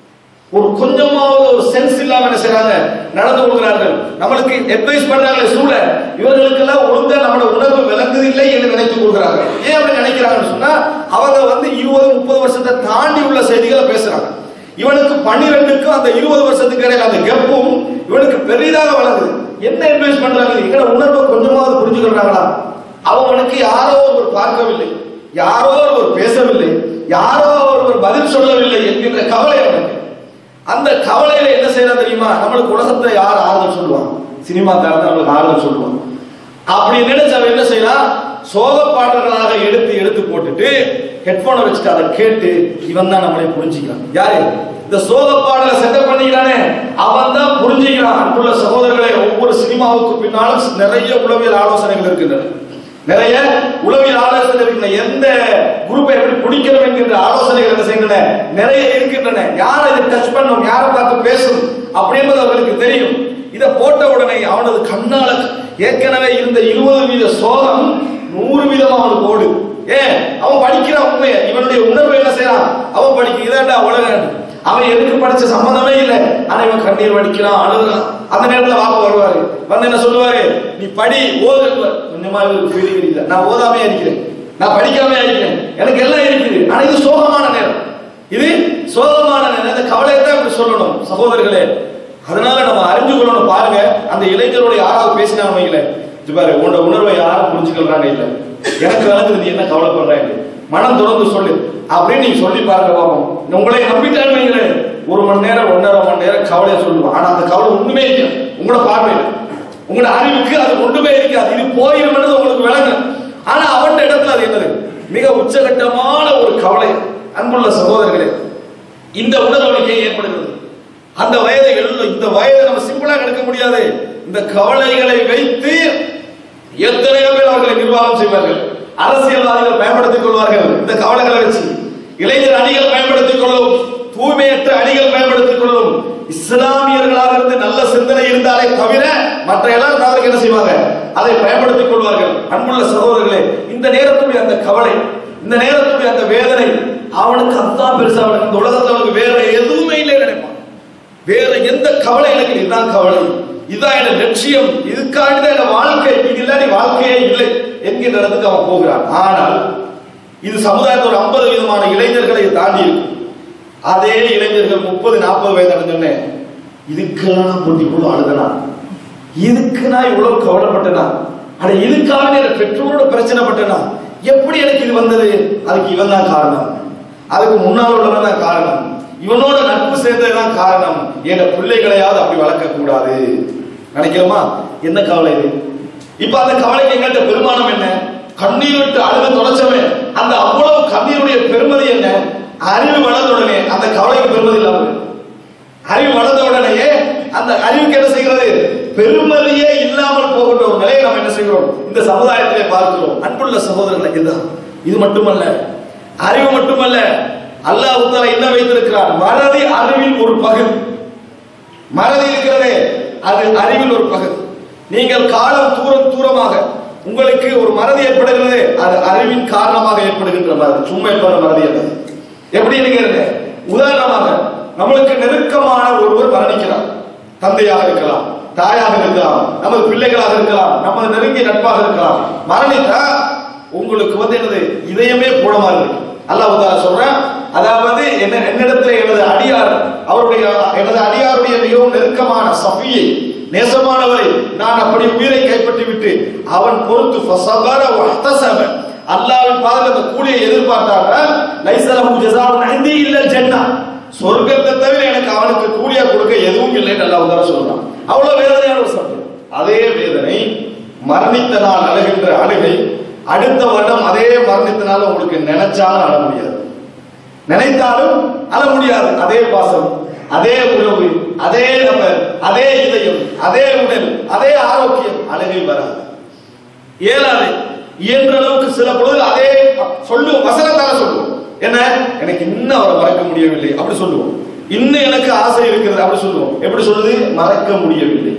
ஒரு கொஞ்சமாவது ஒரு சென்ஸ் இல்லாம என்ன செய்றாங்க நடந்து கொள்கிறார்கள் நம்மளுக்கு அட்வைஸ் பண்றாங்க சூழ இவர்களுக்கெல்லாம் ஒழுங்கா நம்மளோட உணர்வு விளங்குதில்லை என்று நினைத்துக் கொள்கிறார்கள் ஏன் அப்படி நினைக்கிறாங்கன்னு சொன்னா அவங்க வந்து இருபது முப்பது வருஷத்தை தாண்டி உள்ள செய்திகளை பேசுறாங்க இவனுக்கு பன்னிரெண்டுக்கும் அந்த இருபது வருஷத்துக்கு இடையில அந்த கெப்பும் இவனுக்கு பெரிதாக வளருது என்ன அட்வைஸ் பண்றாங்க எங்கட உணர்வை கொஞ்சமாவது புரிஞ்சுக்கிறாங்களா அவனுக்கு யாரோ ஒருவர் பார்க்கவில்லை யாரோ ஒருவர் பேசவில்லை யாரோ ஒருவர் பதில் சொல்லவில்லை என்கின்ற கவலை அவனுக்கு அந்த கவலையில என்ன செய்யலாம் தெரியுமா நம்மளுக்கு உலகத்துல யார் ஆறுதல் சொல்லுவாங்க சினிமா தான் நம்மளுக்கு ஆறுதல் சொல்லுவாங்க அப்படி நினைச்சு அவன் என்ன செய்யலாம் சோக பாடல்களாக எடுத்து எடுத்து போட்டுட்டு ஹெட்போனை வச்சுட்டு அதை கேட்டு இவன் தான் நம்மளை புரிஞ்சுக்கிறான் யாரு இந்த சோக பாடலை செட்டப் பண்ணிக்கிறானே அவன் தான் புரிஞ்சுக்கிறான் அன்புள்ள சகோதரர்களே ஒவ்வொரு சினிமாவுக்கு பின்னாலும் நிறைய உளவியல் ஆலோசனைகள் இருக்கின்றன நிறைய உளவியல் ஆலோசனை இருக்கின்றன எந்த குரூப்பை எப்படி பிடிக்கணும் என்கின்ற ஆலோசனைகள் என்ன செய்கின்றன நிறைய இருக்கின்றன யாரை இதை டச் பண்ணும் யாரை பார்த்து பேசும் அப்படின்றது அவர்களுக்கு தெரியும் இதை போட்ட உடனே அவனது கண்ணால ஏற்கனவே இருந்த இருபது வீத சோகம் நூறு வீதம் அவனுக்கு ஓடு ஏன் அவன் படிக்கிறான் உண்மையை இவனுடைய உணர்வு என்ன செய்யறான் அவன் படிக்க இதாண்டா உலகம் அவன் எதுக்கு படிச்ச சம்பந்தமே இல்லை ஆனா இவன் கண்ணீர் வடிக்கிறான் அழுகுறான் அந்த நேரத்துல வாப்ப வருவாரு வந்து என்ன சொல்லுவாரு நீ படி ஓது கொஞ்சமா இவருக்கு ஃபீலிங் இல்லை நான் ஓதாமையா இருக்கிறேன் நான் படிக்காமையா இருக்கிறேன் எனக்கு எல்லாம் இருக்குது ஆனா இது சோகமான நேரம் இது சோகமான நேரம் இந்த கவலையை தான் இப்படி சொல்லணும் சகோதரர்களே அதனால நம்ம அறிஞ்சு கொள்ளணும் பாருங்க அந்த இளைஞரோட யாராவது பேசினாங்க வைங்களேன் இது பாரு உன்னோட உணர்வை யாரும் புரிஞ்சுக்கிறாங்க இல்ல எனக்கு விளங்குது நீ என்ன கவலைப்படுறாங்க மனம் தொடர்ந்து சொல்லு அப்படின்னு நீங்க சொல்லி பாருங்க பாப்போம் உங்களை நம்பிட்டாங்க வைங்களேன் ஒரு மணி நேரம் ஒன்றரை மணி நேரம் கவலையை சொல்லுவோம் ஆனா அந்த கவலை ஒண்ணுமே இல்லை உங்களோட பார்வையில் உங்களோட அறிவுக்கு அது ஒன்றுமே இருக்காது இது போயிருமென்றது உங்களுக்கு விளங்கும் ஆனா அவன் இடத்துல அது என்னது மிக உச்சகட்டமான ஒரு கவலை அன்புள்ள சகோதரர்களே இந்த உணர்வழிக்கை ஏற்படுகிறது அந்த வயதை எழுத இந்த வயதை நம்ம சிம்பிளா எடுக்க முடியாது இந்த கவலைகளை வைத்து எத்தனையோ பேர் அவர்களை நிர்வாகம் செய்வார்கள் அரசியல்வாதிகள் பயன்படுத்திக் கொள்வார்கள் இந்த கவலைகளை வச்சு இளைஞர் அணிகள் பயன்படுத்திக் கொள்ளும் தூய்மையற்ற அணிகள் பயன்படுத்திக் கொள்ளும் இஸ்லாமியர்களாக இருந்து நல்ல சிந்தனை இருந்தாலே தவிர மற்ற எல்லாரும் தவறுக்கு என்ன செய்வாங்க அதை பயன்படுத்திக் கொள்வார்கள் அன்புள்ள சகோதரர்களே இந்த நேரத்துடைய அந்த கவலை இந்த நேரத்துடைய அந்த வேதனை அவனுக்கு அதான் பெருசா அவனுக்கு இந்த உலகத்துல அவனுக்கு வேற எதுவுமே இல்லை நினைப்பான் வேற எந்த கவலை எனக்கு இல்லை. இதுதான் கவலை இதுதான் என் லட்சியம் இதுக்காக தான் என் வாழ்க்கை இது இல்லாட்டி வாழ்க்கையே இல்லை என்கின்ற இடத்துக்கு அவன் போகிறான் ஆனால் இது சமுதாயத்தில் ஒரு ஐம்பது விதமான இளைஞர்களை தாண்டி இருக்கு அதே இளைஞர்கள் முப்பது நாற்பது வயது அடைஞ்சோடனே இதுக்கெல்லாம் நான் பொட்டிக்குள்ள அழுதனா இதுக்கு நான் இவ்வளவு கவலைப்பட்டனா அட இதுக்காக என் பெற்றோரோட பிரச்சனைப்பட்டனா எப்படி எனக்கு இது வந்தது அதுக்கு இவன் தான் காரணம் அதுக்கு முன்னால் உள்ளவன் தான் காரணம் இவனோட நட்பு சேர்ந்தது தான் காரணம் என் பிள்ளைகளையாவது அப்படி வளர்க்க கூடாது நினைக்கிறோமா என்ன கவலை இது இப்ப அந்த கவலைக்கு எங்கள்கிட்ட பெருமானம் என்ன கண்ணீர் விட்டு அழுது தொலைச்சவன் அந்த அவ்வளவு கண்ணீருடைய பெருமதி என்ன அறிவு வளர்ந்த உடனே அந்த கவலைக்கு பெருமதி இல்லாம போயிடும். அறிவு வளர்ந்த உடனேயே அந்த அறிவுக்கு என்ன செய்கிறது பெருமதியே இல்லாமல் போகின்ற ஒரு நிலையை நாம் என்ன செய்கிறோம் இந்த சமுதாயத்திலே பார்க்கிறோம் அன்புள்ள சகோதரர்களை இதுதான் இது மட்டுமல்ல அறிவு மட்டுமல்ல அல்லாஹ் உத்தால என்ன வைத்திருக்கிறார் மறதி அறிவில் ஒரு பகுதி மறதி இருக்கிறதே அது அறிவில் ஒரு பகுதி நீங்கள் காலம் தூரம் தூரமாக உங்களுக்கு ஒரு மறதி ஏற்படுகிறது அது அறிவின் காரணமாக ஏற்படுகின்ற மறதி சும்மா ஏற்படுற மறதி அல்ல எப்படி இருக்கிறது உதாரணமாக நம்மளுக்கு நெருக்கமான ஒருவர் மரணிக்கிறார் தந்தையாக இருக்கலாம் தாயாக இருக்கலாம் நமது பிள்ளைகளாக இருக்கலாம் நமது நெருங்கிய நட்பாக இருக்கலாம் மரணித்தா உங்களுக்கு வந்து என்னது இதயமே போடமா இருக்கு அல்லாஹ் உதார சொல்றேன் அதாவது என்ன என்னிடத்தில் எனது அடியார் அவருடைய எனது அடியாருடைய மிகவும் நெருக்கமான சஃபியை நேசமானவரை நான் அப்படி உயிரை கைப்பற்றி விட்டு அவன் பொறுத்து ஃபஸபர வஹ்தஸப அல்லாஹ்வின் பாதையில் அந்த கூலியை எதிர்பார்த்தாங்க லைஸலஹு ஜஸாஉன் இன்தி இல்ல ஜன்னா சொர்க்கத்தை தவிர எனக்கு அவனுக்கு கூலியா கொடுக்க எதுவும் இல்லைன்னு அல்லாஹ் உதார சொல்றான் அவ்வளவு வேதனையான ஒரு சப்தம் அதே வேதனை மரணித்த நாள் அழுகின்ற அழுகை அடுத்த வருடம் அதே மரணித்த நாள் உங்களுக்கு நினைச்சாலும் அழ முடியாது நினைத்தாலும் அழ முடியாது அதே பாசம் அதே உறவு அதே நபர் அதே இதயம் அதே உடல் அதே ஆரோக்கியம் அழகை வராது இயலாது இயன்ற அளவுக்கு சில பொழுது அதே சொல்லுவோம் வசனத்தால சொல்லுவோம் என்ன எனக்கு இன்னும் அவரை மறக்க முடியவில்லை அப்படி சொல்லுவோம் இன்னும் எனக்கு ஆசை இருக்கிறது அப்படி சொல்லுவோம் எப்படி சொல்லுது மறக்க முடியவில்லை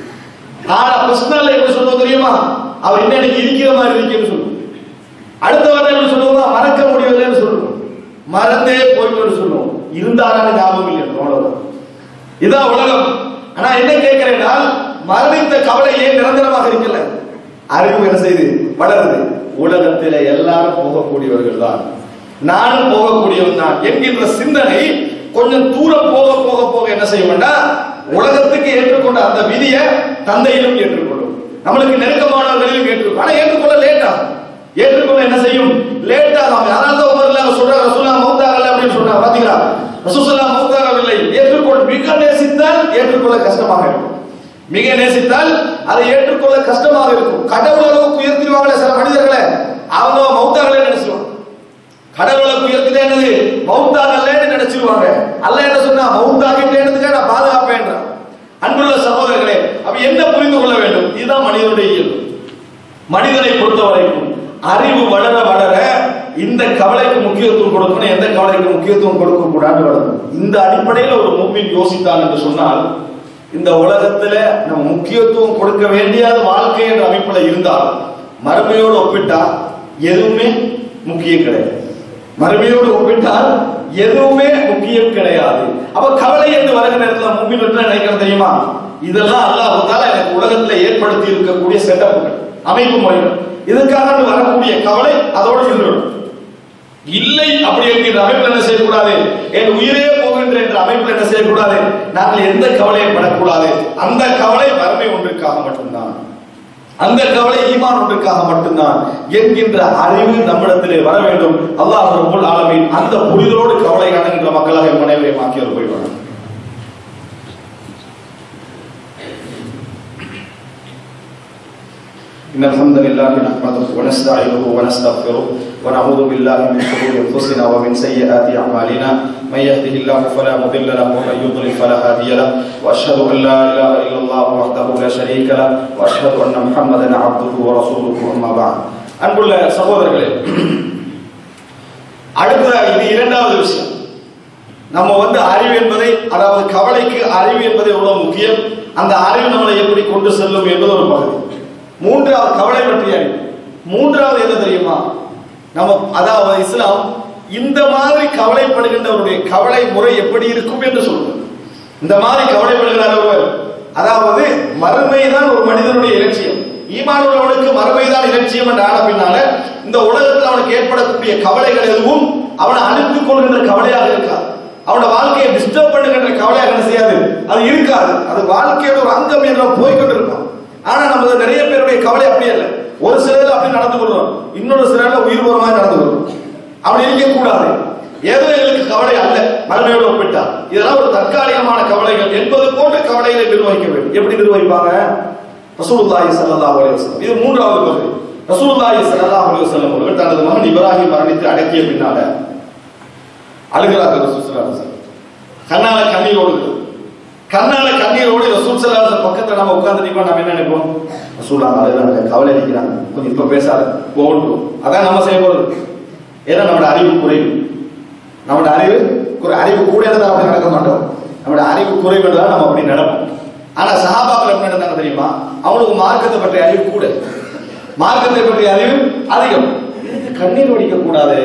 ஆனா பர்சனல்ல எப்படி சொல்லுவோம் தெரியுமா அவர் இன்னும் எனக்கு இருக்கிற மாதிரி இருக்கேன்னு சொல்லுவோம் அடுத்த வாரம் எப்படி சொல்லுவோம் மறக்க முடியவில்லைன்னு சொல்லுவோம் மறந்தே போயிட்டு சொல்லுவோம் இருந்தாலும் ஞாபகம் இல்லை அவ்வளவுதான் இதான் உலகம் ஆனா என்ன கேட்கிறேன்னா மரணித்த கவலை ஏன் நிரந்தரமாக இருக்கல அறிவு என்ன செய்து வளருது உலகத்தில எல்லாரும் போகக்கூடியவர்கள் தான் நானும் போகக்கூடியவன் தான் என்கின்ற சிந்தனை கொஞ்சம் தூரம் போக போக போக என்ன செய்யும்னா உலகத்துக்கு ஏற்றுக்கொண்ட அந்த விதியை தந்தையிலும் ஏற்றுக்கொள்ளும் நம்மளுக்கு நெருக்கமானவர்களிலும் ஏற்றுக்கொள்ளும் ஆனா ஏற்றுக்கொள்ள லேட் ஆகும் ஏற்றுக்கொள்ள என்ன செய்யும் லேட் ஆகும் அதனால தான் உமர்ல சொல்ற ரசூலா மௌத்தாகல அப்படின்னு சொன்னாங்க பாத்தீங்களா ரசூலுல்லாஹ் மௌத்தாகவில்லை ஏற்றுக்கொள் மிக நேசித்தால் ஏற்றுக்கொள்ள கஷ்டமாக இருக்கும் மிக நேசித்தால் அதை ஏற்றுக்கொள்ள கஷ்டமாக இருக்கும் கடவுள் அளவுக்கு உயர்த்திடுவாங்களே சில மனிதர்களை அவங்க மௌத்தாகல நினைச்சுவாங்க கடவுளை உயர்த்திட்டே என்னது மௌத்தாகலன்னு நினைச்சிருவாங்க அல்ல என்ன சொன்னா மௌத்தாகிட்டேன்றதுக்காக நான் பாதுகாப்பேன்றான் அன்புள்ள சகோதரர்களே அப்ப என்ன புரிந்து கொள்ள வேண்டும் இதுதான் மனிதனுடைய இயல்பு மனிதனை பொறுத்த வரைக்கும் அறிவு வளர வளர இந்த கவலைக்கு முக்கியத்துவம் கொடுக்கணும் எந்த கவலைக்கு முக்கியத்துவம் கொடுக்க கூடாது வளரும் இந்த அடிப்படையில் ஒரு மூமின் யோசித்தான் என்று சொன்னால் இந்த உலகத்துல நம்ம முக்கியத்துவம் கொடுக்க வேண்டியது வாழ்க்கை என்ற அமைப்புல இருந்தால் மறுமையோடு ஒப்பிட்டா எதுவுமே முக்கியம் கிடையாது மறுமையோடு ஒப்பிட்டால் எதுவுமே முக்கியம் கிடையாது அப்ப கவலை என்று வருகிற நேரத்தில் மூமின் என்ன நினைக்கிறது தெரியுமா இதெல்லாம் அல்லாஹால எனக்கு உலகத்துல ஏற்படுத்தி இருக்கக்கூடிய செட்டப்புகள் அமைப்பு முறைகள் இதுக்காக வரக்கூடிய கவலை அதோடு இருந்துவிடும் இல்லை அப்படி என்கிற அமைப்பில் என்ன செய்யக்கூடாது என் உயிரே போகின்ற என்ற அமைப்பில் என்ன செய்யக்கூடாது நாங்கள் எந்த கவலையும் படக்கூடாது அந்த கவலை வறுமை ஒன்றுக்காக மட்டும்தான் அந்த கவலை ஈமான் ஒன்றுக்காக மட்டும்தான் என்கின்ற அறிவு நம்மிடத்திலே வர வேண்டும் அல்லாஹ் ரப்பல் ஆலமீன் அந்த புரிதலோடு கவலை அணுகின்ற மக்களாக எம் அனைவரையும் ஆக்கியவர் போய்வாங்க إن الحمد لله نحمده ونستعينه ونستغفره ونعوذ بالله من شرور أنفسنا ومن سيئات أعمالنا من يهده الله فلا مضل له ومن يضلل فلا هادي له وأشهد أن لا إله إلا الله وحده لا شريك له وأشهد أن محمدا عبده ورسوله أما بعد அன்புள்ள சகோதரர்களே அடுத்த இது இரண்டாவது விஷயம் நம்ம வந்து அறிவு என்பதை அதாவது கவலைக்கு அறிவு என்பது எவ்வளவு முக்கியம் அந்த அறிவு நம்மளை எப்படி கொண்டு செல்லும் என்பது ஒரு பகுதி மூன்றாவது கவலை பற்றிய அறிவு மூன்றாவது என்ன தெரியுமா நம்ம அதாவது இஸ்லாம் இந்த மாதிரி கவலைப்படுகின்றவருடைய கவலை முறை எப்படி இருக்கும் என்று சொல்றது இந்த மாதிரி கவலைப்படுகிறார் ஒருவர் அதாவது மறுமைதான் ஒரு மனிதனுடைய இலட்சியம் ஈமான் உள்ளவனுக்கு மறுமைதான் இலட்சியம் என்று ஆன பின்னால இந்த உலகத்தில் அவனுக்கு ஏற்படக்கூடிய கவலைகள் எதுவும் அவனை அழுத்திக் கொள்கின்ற கவலையாக இருக்காது அவனோட வாழ்க்கையை டிஸ்டர்ப் பண்ணுகின்ற கவலையாக என்ன செய்யாது அது இருக்காது அது வாழ்க்கையோட ஒரு அங்கம் என்ற போய்கொண்டு இருப்பான் ஆனா நமது நிறைய பேருடைய கவலை அப்படி அல்ல ஒரு சிலர் அப்படி நடந்து கொள்றோம் இன்னொரு சிலர்ல உயிர் போற மாதிரி நடந்து கொள்றோம் அப்படி இருக்க கூடாது ஏதோ எங்களுக்கு கவலை அல்ல மறுமையோடு ஒப்பிட்டார் இதெல்லாம் ஒரு தற்காலிகமான கவலைகள் என்பது போன்ற கவலைகளை நிர்வகிக்க வேண்டும் எப்படி நிர்வகிப்பாங்க ரசூலுல்லாஹி ஸல்லல்லாஹு அலைஹி வஸல்லம் இது மூன்றாவது பகுதி ரசூலுல்லாஹி ஸல்லல்லாஹு அலைஹி வஸல்லம் அவர்கள் தனது மகன் இப்ராஹிம் மரணித்து அடக்கிய பின்னால அழுகிறார்கள் ரசூல் ஸல்லல்லாஹு அலைஹி வஸல்லம் கண்ணால கண்ணீர் ஓடுது கண்ணால கண்ணீர் ஓடி ரசூல் ஸல்லல்லாஹு அலைஹி வஸல்லம் பக்கத்துல நம்ம உட்கார்ந்து நிப்போம் நம்ம என்ன நினைப்போம் ரசூலா அழுகிறாங்க கவலை அடிக்கிறாங்க கொஞ்சம் இப்ப பேசாத போகட்டும் அதான் நம்ம செய்ய போறது ஏன்னா நம்மளோட அறிவு குறைவு நம்மளோட அறிவு குறை அறிவு கூட இருந்தால் அப்படி நடக்க மாட்டோம் நம்மளோட அறிவு குறைவு தான் நம்ம அப்படி நடப்போம் ஆனா சஹாபாக்கள் எப்படி நடந்தாங்க தெரியுமா அவங்களுக்கு மார்க்கத்தை பற்றிய அறிவு கூட மார்க்கத்தை பற்றிய அறிவு அதிகம் இதுக்கு கண்ணீர் வடிக்க கூடாது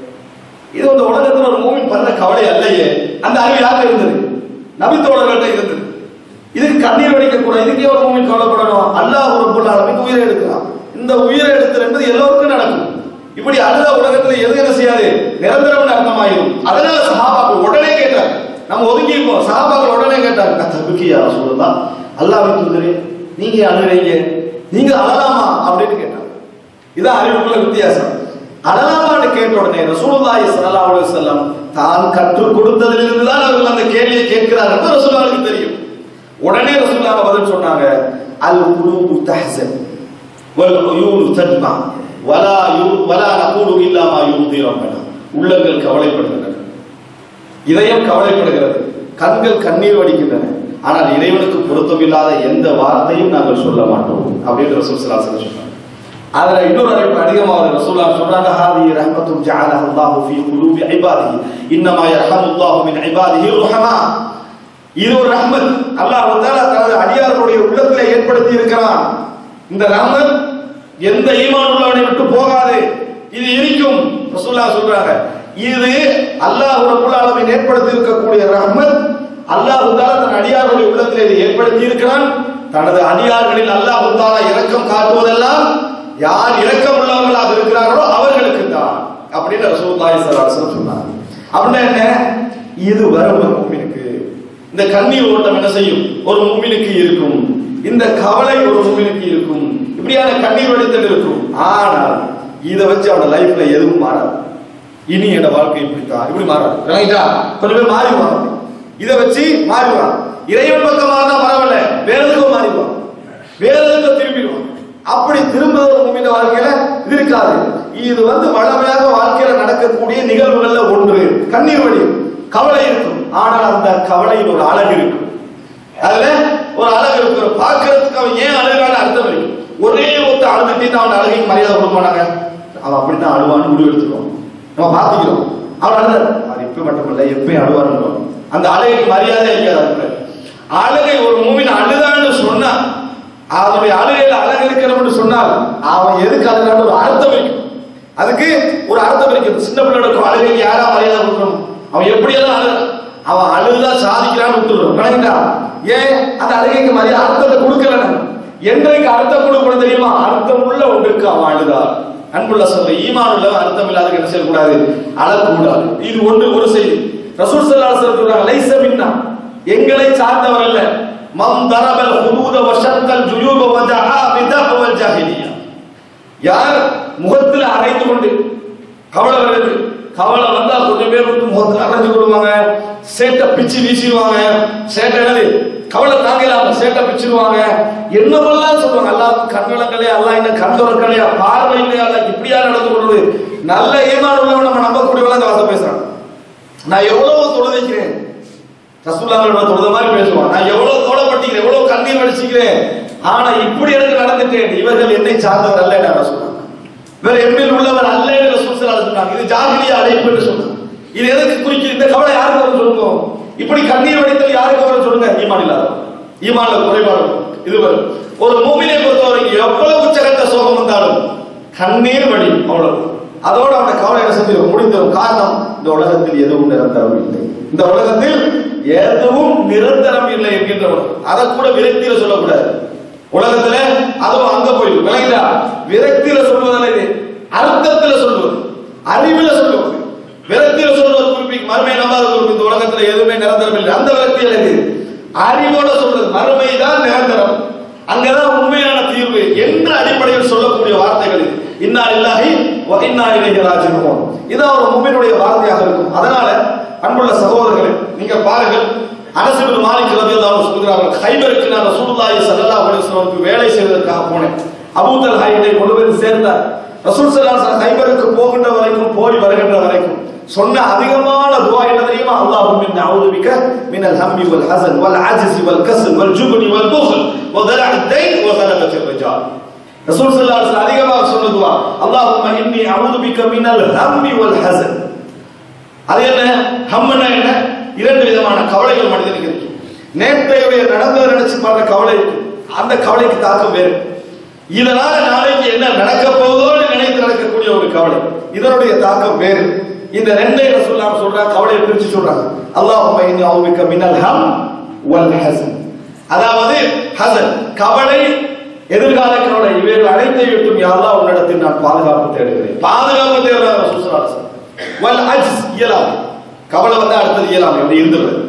இது இந்த உலகத்தில் ஒரு மூவின் படுற கவலை அல்லையே அந்த அறிவு யாருக்கு இருந்தது நபித்தோழர்கள்ட்ட இருந்தது இதுக்கு கண்ணீர் வடிக்க கூடாது இதுக்கே ஒரு மூவின் கவலைப்படணும் அல்லாஹ் ரப்பல் ஆலமீன் உயிரை எடுக்கலாம் இந்த உயிரை எடுத்தல் என்பது எல்லோருக்கும் நடக்கும் இப்படி அழுத உலகத்துல எது என்ன செய்யாது நிரந்தரம் அர்த்தமாயிரும் அதனால சஹாபாக்கள் உடனே கேட்டாங்க நம்ம ஒதுங்கி இருப்போம் சஹாபாக்கள் உடனே கேட்டாங்க நான் தகுக்கியா சொல்லலாம் அல்லாஹ் தூதரே நீங்க அழுறீங்க நீங்க அழலாமா அப்படின்னு கேட்டாங்க இதான் அறிவுக்குள்ள வித்தியாசம் அழலாமான்னு கேட்ட உடனே ரசூலுல்லாஹி ஸல்லல்லாஹு அலைஹி வஸல்லம் தான் கற்றுக் கொடுத்ததிலிருந்து தான் அவர்கள் அந்த கேள்வியை கேட்கிறார்கள் என்று ரசூலுல்லாஹிக்கு தெரியும் உடனே ரசூலுல்லாஹ் பதில் சொன்னாங்க அல் குலூபு தஹ்சன் வல் உயூனு தஜ்மா வலா யூ வலா நகூலு இல்லா மா யூர்தி ரப்பனா உள்ளங்கள் கவலைப்படுகின்றன இதயம் கவலைப்படுகிறது கண்கள் கண்ணீர் வடிக்கின்றன ஆனால் இறைவனுக்கு பொருத்தமில்லாத எந்த வார்த்தையும் நாங்கள் சொல்ல மாட்டோம் அப்படின்னு ரசூல் ஸல்லல்லாஹு அலைஹி வஸல்லம் சொன்னாங்க அதுல இன்னொரு அறிவிப்பு அதிகமாக ரசூலா சொல்றாங்க ஹாதி ரஹ்மத்தும் ஜஅலஹு அல்லாஹு ஃபீ குலூபி இபாதிஹி இன்னமா யர்ஹமுல்லாஹு மின் இபாதிஹி ருஹமா இது ஒரு ரஹ்மத் அல்லாஹ் வந்தால தனது அடியார்களுடைய உள்ளத்திலே ஏற்படுத்தி இருக்கிறான் இந்த ரஹ்மத் எந்த ஈமான் உள்ளவனை விட்டு போகாது இது இருக்கும் ரசூல்லா சொல்றாங்க இது அல்லாஹ் ரப்பல் ஆலமீன் ஏற்படுத்தி இருக்கக்கூடிய ரஹ்மத் அல்லாஹ் தாலா தன் அடியார்களுடைய உள்ளத்திலே இதை ஏற்படுத்தி இருக்கிறான் தனது அடியார்களில் அல்லாஹ் தாலா இரக்கம் காட்டுவதெல்லாம் யார் இரக்கம் உள்ளவர்களாக இருக்கிறார்களோ அவர்களுக்கு தான் அப்படின்னு ரசூலுல்லாஹி ஸல்லல்லாஹு அலைஹி வஸல்லம் சொன்னாங்க அப்படின்னா என்ன இது வரும் ஒரு மூமினுக்கு இந்த கண்ணீர் ஓட்டம் என்ன செய்யும் ஒரு மூமினுக்கு இருக்கும் இந்த கவலை ஒரு மூமினுக்கு இருக்கும் இப்படியான கண்ணீர் வடித்தல் இருக்கும் ஆனால் இதை வச்சு அவனோட லைஃப்ல எதுவும் மாறாது இனி என்னோட வாழ்க்கை இப்படித்தான் இப்படி மாறாது ரைட்டா கொஞ்சம் பேர் மாறிடுவாங்க இதை வச்சு மாறிடுவாங்க இறைவன் பக்கம் மாறினா பரவாயில்ல வேற எதுக்கும் மாறிடுவான் வேற எதுக்கும் திரும்பிடுவான் அப்படி திரும்ப ஒரு மூமின வாழ்க்கையில இது இருக்காது இது வந்து வளமையாக வாழ்க்கையில நடக்கக்கூடிய நிகழ்வுகள்ல ஒன்று கண்ணீர் வடி கவலை இருக்கும் ஆனால் அந்த கவலையில் ஒரு அழகு இருக்கும் அதுல ஒரு அழகு இருக்கு ஒரு பார்க்கறதுக்கு அவன் ஏன் அழுகான்னு அர்த்தம் இருக்கு ஒரே ஒருத்த அழுதுட்டு அவன் அழகைக்கு மரியாதை கொடுப்பானாங்க அவன் அப்படித்தான் அழுவான்னு முடிவு எடுத்துருவான் நம்ம பார்த்துக்கிறோம் அவன் அழுத அது இப்ப மட்டும் இல்ல எப்பயும் அழுவாருன்னு அந்த அழகைக்கு மரியாதை இருக்காது அதுக்குள்ள. அழகை ஒரு மூவின் அழுதான்னு சொன்னா அவனுடைய அழுகையில அழகு இருக்கிறவன்னு சொன்னால் அவன் எதுக்கு அழுகான்னு ஒரு அர்த்தம் இருக்கும் அதுக்கு ஒரு அர்த்தம் இருக்கு சின்ன பிள்ளைகளுக்கு அழுகைக்கு யாரா மரியாதை கொடுக்கணும் அவன் எப்படியெல்லாம் அழுகிறான் அவன் அழுதா சாதிக்கிறான்னு விட்டுருவோம் விளங்கிட்டா ஏன் அந்த அழுகைக்கு மரியாதை அர்த்தத்தை கொடுக்கல நம்ம. என்றைக்கு அர்த்தம் கொடுக்கணும் தெரியுமா அர்த்தம் உள்ள ஒன்றுக்கு அவன் அழுதார் அன்புள்ள சொல்ல ஈமான் உள்ளவன் அர்த்தம் இல்லாத என்ன செய்யக்கூடாது அழக்கூடாது இது ஒன்று ஒரு செய்தி ரசூல் ஸல்லல்லாஹு அலைஹி வஸல்லம் சொல்றாங்க லைஸ மின்னா எங்களை சார்ந்தவர் அல்ல மம் தரபல் ஹுதூத வஷக்கல் ஜுயூப வஜஹா பிதஹ்வல் ஜாஹிலியா யார் முகத்தில் அரைந்து கொண்டு கவலை வருது கவலை வந்தா கொஞ்சம் பேர் வந்து முகத்தில் அரைஞ்சு கொள்வாங்க சேட்டை பிச்சு வீசிடுவாங்க சேட்டை என்னது கவலை தாங்கலாம சேட்டை பிச்சிருவாங்க என்னவெல்லாம் சொல்லுவாங்க அல்லாஹ் கண்விளங்களே அல்லாஹ் என்ன கண் திறக்கலையா பார்வை இல்லையா அல்லாஹ் இப்படியா நடந்து கொள்வது நல்ல ஏமாறு உள்ளவன் நம்ம நம்பக்கூடியவங்க அந்த வார்த்தை பேசுறான் நான் எவ்வளவு தொழுதைக்கிறேன் ரசூல்லாவோட தொழுத மாதிரி பேசுவான் நான் எவ்வளவு தோழப்பட்டிக்கிறேன் எவ்வளவு கண்ணீர் வடிச்சுக்கிறேன் ஆனா இப்படி எனக்கு நடந்துட்டேன் இவர்கள் என்னை சார்ந்தவர் அல்ல என்ன சொன்னாங்க இவர் எம்மில் உள்ளவர் அல்ல என்று ரசூல் சொன்னாங்க இது ஜாகிலிய அழைப்பு என்று சொன்னாங்க இது எதுக்கு குறிக்குது இந்த கவலை யாருக்கு வரும் சொல்லுங்க இப்படி கண்ணீர் வடித்தல் யாருக்கு வரும் சொல்லுங்க ஈமான் இல்லாத ஈமான்ல குறைபாடு வரும். இது வரும் ஒரு மூமினை பொறுத்தவரைக்கும் எவ்வளவு உச்சகட்ட சோகம் வந்தாலும் கண்ணீர் வடி அவ்வளவு அதோட அவன கவலை என்ன செஞ்சு முடிந்தது காரணம் இந்த உலகத்தில் எதுவும் நிரந்தரம் இல்லை இந்த உலகத்தில் எதுவும் நிரந்தரம் இல்லை என்கின்றவர் அதை கூட விரக்தியில சொல்லக்கூடாது உலகத்துல அதுவும் அங்க போயிடும் விளங்கிட்டா விரக்தியில சொல்வதில்லை இது அர்த்தத்துல சொல்வது அறிவுல சொல்வது விரக்தியில சொல்வது குறிப்பி மறுமை நம்பாத குறிப்பு இந்த உலகத்துல எதுவுமே நிரந்தரம் இல்லை அந்த விரக்தியில இது அறிவோட சொல்றது மறுமை தான் நிரந்தரம் அங்கதான் உண்மையான தீர்வு என்ற அடிப்படையில் சொல்லக்கூடிய வார்த்தைகள் இது. இன்னா இல்லாஹி வ இன்னா இலைஹி ராஜிஊன் இது ஒரு முஃமினுடைய வார்த்தையாக இருக்கும் அதனால அன்புள்ள சகோதரர்களே நீங்க பாருங்கள் அனஸ் இப்னு மாலிக் ரலியல்லாஹு அன்ஹு சொல்கிறார்கள் ஹைபருக்கு நான் ரசூலுல்லாஹி ஸல்லல்லாஹு அலைஹி வஸல்லம் வேலை செய்வதற்காக போனேன் அபூ தல்ஹா என்னை கொண்டு போய் சேர்ந்தார் ரசூல் ஸல்லல்லாஹு அலைஹி வஸல்லம் ஹைபருக்கு போகின்ற வரைக்கும் போய் வருகின்ற வரைக்கும் சொன்ன அதிகமான துவா என்ன தெரியுமா அல்லாஹும் மின் அஊது பிக மினல் ஹம்மி வல் ஹஸன் வல் அஜ்ஸி வல் கஸ்ல் வல் ஜுப்னி வல் புக்ல் வ தலஅத் தைன் வ கலபத் ரிஜால் ரசூல் ஸல்லல்லாஹு அலைஹி வஸல்லம் அதிகமாக சொன்ன துவா அல்லாஹும்ம இன்னி அஊது பிக மினல் ஹம்மி வல் ஹஸன் அது என்ன ஹம்னா என்ன இரண்டு விதமான கவலைகள் மனிதனுக்கு இருக்கு நேற்றையுடைய நடந்ததை நினைச்சு பாடுற கவலை இருக்கு அந்த கவலைக்கு தாக்கம் வேறு இதனால நாளைக்கு என்ன நடக்க போதோன்னு நினைத்து நடக்கக்கூடிய ஒரு கவலை இதனுடைய தாக்கம் வேறு இந்த ரெண்டை ரசூல்லாம் சொல்றாங்க கவலையை பிரிச்சு சொல்றாங்க அல்லாஹும்ம இன்னி அவுபிக்க மினல் ஹம் வல் ஹஸன் அதாவது ஹசன் கவலை எதிர்கால கவலை இவைகள் அனைத்தை விட்டும் யாரெல்லாம் உன்னிடத்தில் நான் பாதுகாப்பு தேடுகிறேன் பாதுகாப்பு தேடுறாங்க ரசூல் ஸல்லல்லாஹு அலைஹி வஸல்லம். வல் அஜ்ஸ் இயலாமை கவலை வந்து அடுத்தது இயலாமை அப்படி இருந்துருது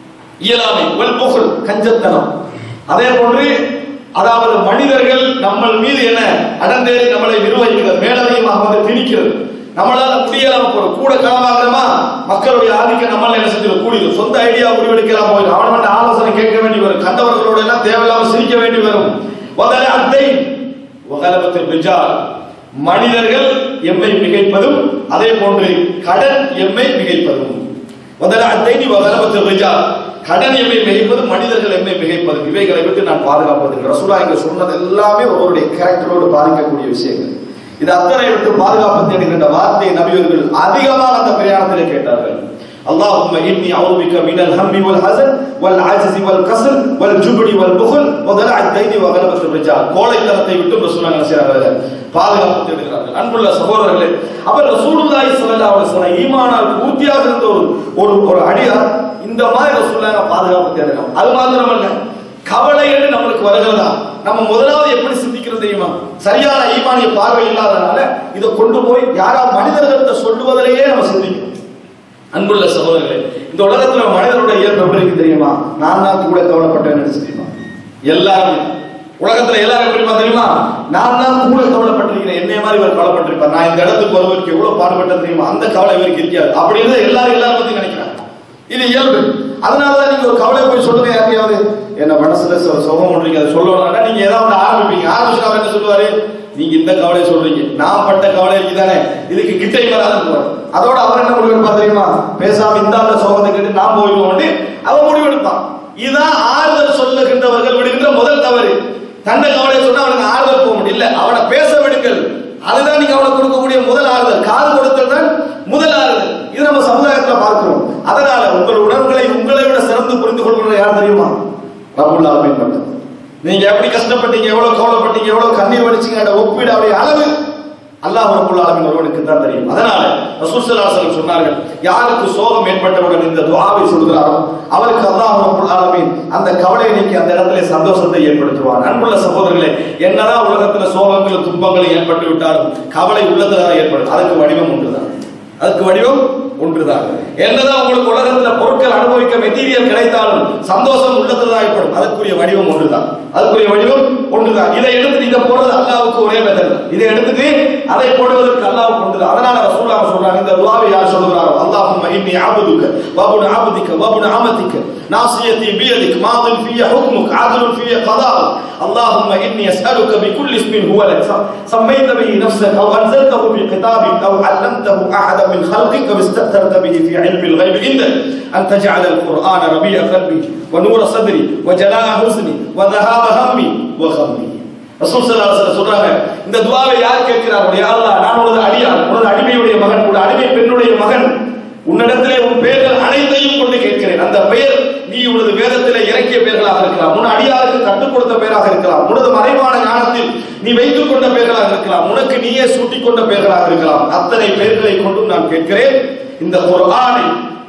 இயலாமை வல் புகழ் கஞ்சத்தனம் அதே போன்று அதாவது மனிதர்கள் நம்ம மீது என்ன அடந்தேறி நம்மளை நிர்வகிக்கிறது மேலதிகமாக வந்து திணிக்கிறது நம்மளால முடியலாம போறோம் கூட களமாகிறோமா மக்களுடைய ஆதிக்கம் நம்மளால என்ன செஞ்சிடும் கூடிடும் சொந்த ஐடியா முடிவெடுக்கலாம் போயிடும் அவன் வந்து ஆலோசனை கேட்க வேண்டி வரும் கண்டவர்களோட எல்லாம் தேவையில்லாம சிரிக்க வேண்டி வரும் முதல்ல அத்தை வகலபத்தில் ரிஜால் மனிதர்கள் எம்மை மிகைப்பதும் அதே போன்று கடன் எம்மை மிகைப்பதும் முதல்ல அத்தைனி வகலபத்தில் ரிஜால் கடன் எம்மை மிகைப்பதும் மனிதர்கள் எம்மை மிகைப்பதும் இவைகளை விட்டு நான் பாதுகாப்பது ரசூலா இங்க சொன்னது எல்லாமே ஒருவருடைய கேரக்டரோடு பாதிக்கக்கூடிய விஷயங்கள் இது அத்தனை விட்டு பாதுகாப்பு தேடுகின்ற வார்த்தையை நபியவர்கள் அதிகமாக அந்த பிரயாணத்திலே கேட்டார்கள் اللهم إني أعوذ بك من الهم والحزن والعجز والكسل والجبن والبخل وضلع الدين وغلبة الرجال கோழைத்தனத்தை விட்டு ரசூலுல்லாஹி என்ன செய்றார்கள் பாதுகாப்பு தேடுகிறார்கள் அன்புள்ள சகோதரர்களே அவர் ரசூலுல்லாஹி ஸல்லல்லாஹு அலைஹி வஸல்லம் ஈமானால் பூர்த்தியாக இருந்த ஒரு ஒரு ஒரு அடியார் இந்த மாதிரி ரசூலுல்லாஹி பாதுகாப்பு தேடுறாங்க அது மாத்திரமல்ல கவலைகள் நம்மளுக்கு வருகிறதா நம்ம முதலாவது எப்படி சிந்திக்கிறது தெரியுமா சரியான ஈமானிய பார்வை இல்லாதனால இதை கொண்டு போய் யாராவது மனிதர்கள்ட்ட சொல்லுவதிலேயே நம்ம சிந்திக்கணும் அன்புள்ள சகோதரர்களே இந்த உலகத்துல மனிதனுடைய இயல்பு எப்படி இருக்கு தெரியுமா நான் தான் கூட கவலைப்பட்டேன் நினைச்சு தெரியுமா எல்லாருமே உலகத்துல எல்லாரும் எப்படி இருப்பா தெரியுமா நான் தான் கூட கவலைப்பட்டிருக்கிறேன் என்னைய மாதிரி இவர் கவலைப்பட்டிருப்பார் நான் இந்த இடத்துக்கு வருவதற்கு எவ்வளவு பாடுபட்டேன் தெரியுமா அந்த கவலை இவருக்கு இருக்காது அப்படின்னு எல்லாரும் எல்லாரும் பத்தி நினைக்கிறாங்க இது இயல்பு அதனாலதான் நீங்க ஒரு கவலை போய் சொல்லுங்க யாரையாவது என்ன மனசுல சொ- சுகம் பண்றீங்க அதை சொல்லணும்னா நீங்க ஏதாவது ஒண்ணு ஆரம்பிப்பீங்க ஆரம்பிச்சு அவர் என்ன சொல்லுவாரு நீங்க இந்த கவலையை சொல்றீங்க நான் பட்ட கவலை இருக்குதானே இதுக்கு கிட்டை வராது அதோட அவர் என்ன முடிவெடுப்பா தெரியுமா பேசாம இந்த ஆண்ட சோகத்தை கேட்டு நான் போயிடுவோம் அவன் முடிவெடுப்பான் இதுதான் ஆறுதல் சொல்லுகின்றவர்கள் விடுகின்ற முதல் தவறு தன்னை கவலையை சொன்னா அவனுக்கு ஆறுதல் போக முடியும் இல்ல அவனை பேச விடுங்கள் அதுதான் நீங்க அவனுக்கு கொடுக்கக்கூடிய முதல் ஆறுதல் காது கொடுத்தல் தான் முதல் ஆறுதல் இது நம்ம சமுதாயத்துல பார்க்கிறோம் அதனால உங்கள் உணர்வுகளை உங்களை விட சிறந்து புரிந்து கொள்கிற யார் தெரியுமா ரபுல் ஆலமீன் மட்டும் நீங்க எப்படி கஷ்டப்பட்டீங்க எவ்வளவு கவலைப்பட்டீங்க எவ்வளவு கண்ணீர் வடிச்சீங்க அந்த ஒப்பீடு அவருடைய அளவு அல்லாஹ் ரபுல் ஆலமீன் ஒருவனுக்கு தான் தெரியும் அதனால ரசூல் ஸல்லல்லாஹு அலைஹி வஸல்லம் சொன்னார்கள் யாருக்கு சோகம் ஏற்பட்டவுடன் இந்த துஆவை சொல்கிறாரோ அவருக்கு அல்லாஹ் ரபுல் ஆலமீன் அந்த கவலையை நீக்கி அந்த இடத்துல சந்தோஷத்தை ஏற்படுத்துவார் அன்புள்ள சகோதரர்களே என்னதான் உலகத்துல சோகங்களும் துன்பங்களும் ஏற்பட்டு விட்டாலும் கவலை உள்ளத்துல தான் ஏற்படும் அதுக்கு வடிவம் ஒன்றுதான் அதுக்கு வடிவம் ஒன்றுதான் என்னதான் உங்களுக்கு உலகத்துல பொருட்கள் அனுபவிக்க மெட்டீரியல் கிடைத்தாலும் சந்தோஷம் உள்ளத்துல தான் ஏற்படும் அதுக்குரிய வடிவம் ஒன்றுதான் அதுக்குரிய வடிவம் ஒன்றுதான் இதை எடுத்து நீங்க போறது அல்லாவுக்கு ஒரே மெத்தட் இதை எடுத்துட்டு அதை போடுவதற்கு அல்லாவுக்கு ஒன்றுதான் அதனால ரசூலுல்லாஹ் சொல்றாங்க இந்த துஆவை யார் சொல்றாரோ அல்லாஹும்ம இன்னி அபதுக வபுன அபதிக வபுன அமதிக நாசியதி பியதிக் மாதில் ஃபிய ஹுக்முக் ஆதிலுன் ஃபிய கதாஉக் اللهم إني أسألك بكل اسم هو لك سميت به نفسك أو أنزلته في كتابك أو علمته أحدا من خلقك أو استأثرت به في علم الغيب عندك أن تجعل القرآن ربيع قلبي ونور صدري وجلاء حزني وذهاب همي وغمي ரசூல் ஸல்லல்லாஹு அலைஹி வஸல்லம் சொல்றாங்க இந்த துஆவை யார் கேட்கிறார்கள் யா அல்லாஹ் நான் உனது அடியார் உனது அடிமையுடைய மகன் உனது அடிமை பெண்ணுடைய மகன் உன்னிடத்திலே உன் பெயர்கள் அனைத்தையும் கொண்டு கேட்கிறேன் அந்த பெயர் நீ உனது வேதத்திலே இறக்கிய பெயர்களாக இருக்கலாம் உன் அடியாருக்கு கற்றுக் கொடுத்த பெயராக இருக்கலாம் உனது மறைவான ஞானத்தில் நீ வைத்துக் கொண்ட பெயர்களாக இருக்கலாம் உனக்கு நீயே சூட்டிக் கொண்ட பெயர்களாக இருக்கலாம் அத்தனை பெயர்களை கொண்டும் நான் கேட்கிறேன் இந்த குர்ஆனை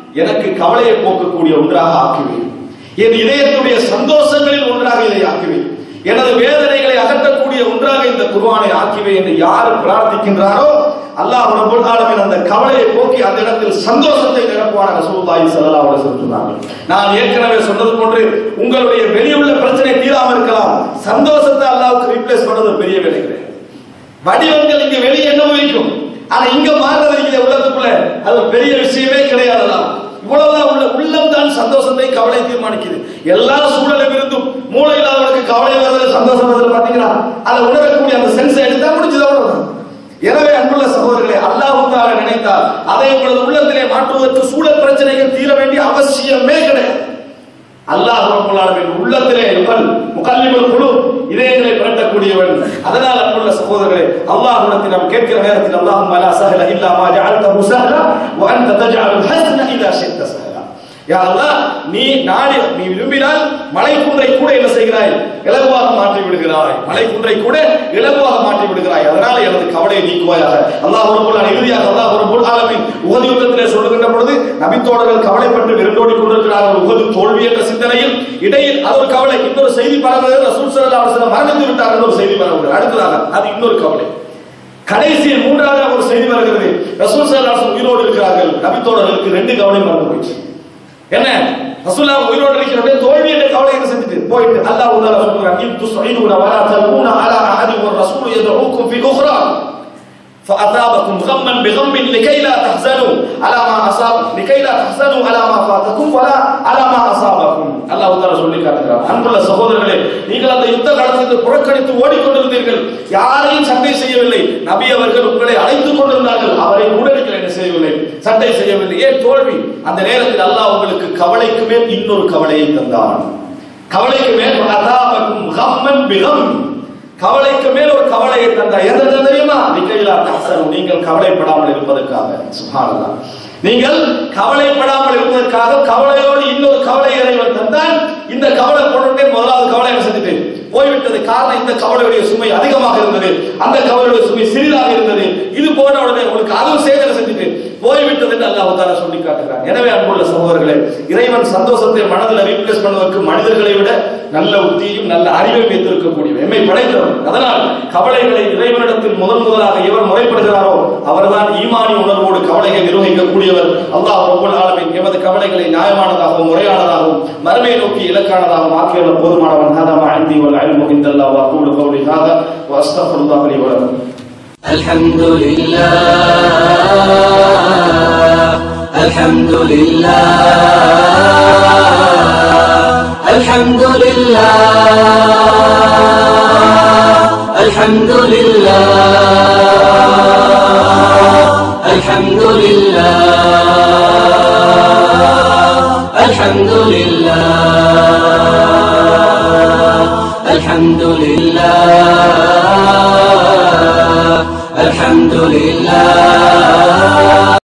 எனக்கு கவலையை போக்கக்கூடிய ஒன்றாக ஆக்குவேன் என் இதயத்துடைய சந்தோஷங்களில் ஒன்றாக இதை ஆக்குவேன் எனது வேதனைகளை அகற்றக்கூடிய ஒன்றாக இந்த குர்ஆனை ஆக்கிவே என்று யார் பிரார்த்திக்கின்றாரோ அல்லாஹ் ரப்பல் ஆலமீன் அந்த கவலையை போக்கி அந்த இடத்தில் சந்தோஷத்தை நிரப்புவான ரசூலுல்லாஹி ஸல்லல்லாஹு அலைஹி வஸல்லம் சொன்னார்கள் நான் ஏற்கனவே சொன்னது போன்று உங்களுடைய வெளியுள்ள பிரச்சனை தீராம இருக்கலாம் சந்தோஷத்தை அல்லாஹ்வுக்கு ரீப்ளேஸ் பண்றது பெரிய வேலை கிடையாது வடிவங்கள் இங்க வெளியே என்னவோ இருக்கும் ஆனா இங்க மாறுறது இருக்கிற உள்ளத்துக்குள்ள அது ஒரு பெரிய விஷயமே கிடையாதுலாம் இவ்வளவுதான் உள்ள உள்ளம் தான் சந்தோஷத்தை கவலை தீர்மானிக்குது எல்லா சூழலும் இருந்தும் மூளை இல்லாதவனுக்கு கவலை வருது சந்தோஷம் வருது பாத்தீங்களா அதை உணரக்கூடிய அந்த சென்ஸை எடுத்தா முடிஞ்சது அவ்வளவுதான் எனவே அன்புள்ள சகோதரர்களே அல்லாஹ் நினைத்தால் அதை உங்களது உள்ளத்திலே மாற்றுவதற்கு சூழல் பிரச்சனைகள் தீர வேண்டிய அவசியமே கிடையாது அல்லாஹ் ரப்பல் ஆலமீன் உள்ளத்திலே இருப்பல் முகல்லிமுல் குலூப் இதயங்களை புரட்டக்கூடியவன் அதனால் அன்புள்ள சகோதரர்களே அல்லாஹ் இடத்தில் நாம் கேட்கிற நேரத்தில் அல்லாஹும் லா சஹல இல்லா மா ஜஅல்தஹு சஹலா வ அன்த தஜஅலுல் ஹஸ்ன இதா ஷித்த சஹலா யா அல்லாஹ் நீ நாடி நீ விரும்பினால் மலை குன்றை கூட என்ன செய்கிறாய் இலகுவாக மாற்றி விடுகிறாய் மலை குன்றை கூட இலகுவாக மாற்றி விடுகிறாய் அதனால எனது கவலையை நீக்குவாயாக அல்லாஹ் ரப்பல் இறுதியாக அல்லாஹ் ரப்பல் ஆலமீன் உஹது யுத்தத்திலே சொல்லுகின்ற பொழுது நபித்தோழர்கள் கவலைப்பட்டு விரண்டோடி கொண்டிருக்கிறார்கள் உகது தோல்வி என்ற சிந்தனையில் இடையில் அது ஒரு கவலை இன்னொரு செய்தி பரவுகிறது ரசூல் ஸல்லல்லாஹு அலைஹி வஸல்லம் மரணித்து விட்டார்கள் ஒரு செய்தி பரவுகிறது அடுத்ததாக அது இன்னொரு கவலை கடைசியில் மூன்றாவது ஒரு செய்தி வருகிறது ரசூல் ஸல்லல்லாஹு அலைஹி வஸல்லம் உயிரோடு இருக்கிறார்கள் நபித்தோழர்களுக்கு ரெண்டு கவலை மறந்து போயிடுச்சு என்ன ரசூல்லா உயிரோடு இருக்கிறவங்க தோல்வி என்ற கவலை என்ன செஞ்சுட்டு போயிட்டு அல்லாஹ் உதால சொல்றான் இன் துஸ்ஈனுன வலா தல்கூன அலா அஹதி வ ரசூல் யதுஊக்கும் ஃபி உக்ரா فأثابكم غما بغم لكي لا تحزنوا على ما أصاب لكي لا تحزنوا على ما فاتكم ولا على ما أصابكم அல்லாஹ் தால சொல்லி காட்டுகிறார் அன்புள்ள சகோதரர்களே நீங்கள் அந்த யுத்த காலத்தில் புறக்கணித்து ஓடிக்கொண்டிருந்தீர்கள் யாரையும் சண்டை செய்யவில்லை நபி அவர்கள் உங்களை அழைத்துக் கொண்டிருந்தார்கள் அவரை கூட நீங்கள் என்ன செய்யவில்லை சண்டை செய்யவில்லை ஏன் தோல்வி அந்த நேரத்தில் அல்லாஹ் உங்களுக்கு கவலைக்கு மேல் இன்னொரு கவலையை தந்தான் கவலைக்கு மேல் அதாபக்கும் கம்மன் பிகம் கவலைக்கு மேல் ஒரு கவலையை தந்தா எந்த தெரியுமா நிக்கையிலா தஹசனு நீங்கள் கவலைப்படாமல் இருப்பதற்காக சுப்ஹானல்லாஹ் நீங்கள் கவலைப்படாமல் இருப்பதற்காக கவலையோடு இன்னொரு கவலை இறைவன் தந்தான் இந்த கவலை போட்டுட்டே முதலாவது கவலை என்ன செஞ்சுட்டு போய்விட்டது காரணம் இந்த கவலையுடைய சுமை அதிகமாக இருந்தது அந்த கவலையுடைய சுமை சிறிதாக இருந்தது இது போன உடனே உங்களுக்கு அதுவும் சேதனை செஞ்சுட்டு போய்விட்டது என்று அல்லாஹ் தாலா சொல்லி காட்டுகிறான் எனவே அன்புள்ள சகோதரர்களே இறைவன் சந்தோஷத்தை மனதில் ரீப்ளேஸ் பண்ணுவதற்கு மனிதர்களை விட நல்ல உத்தியும் நல்ல அறிவை வைத்திருக்கக்கூடியவர் எம்மை படைத்தவர் அதனால் கவலைகளை இறைவனிடத்தில் முதன் முதலாக எவர் முறைப்படுகிறாரோ அவர்தான் ஈமானி உணர்வோடு கவலையை நிர்வகிக்கக்கூடியவர் அல்லாஹ் ரப்பல் ஆலமீன் எமது கவலைகளை நியாயமானதாகவும் முறையானதாகவும் மறுமை நோக்கி இலக்கானதாகவும் ஆக்கியுள்ள போதுமானவன் ஹதா மா இந்தி வல் இல்மு இந்தல்லாஹ் வ அகூலு கௌலி ஹாதா வ அஸ்தக்ஃபிருல்லாஹ் லி வ லக்கும் الحمد لله الحمد لله الحمد لله الحمد لله الحمد لله الحمد لله الحمد لله الحمد لله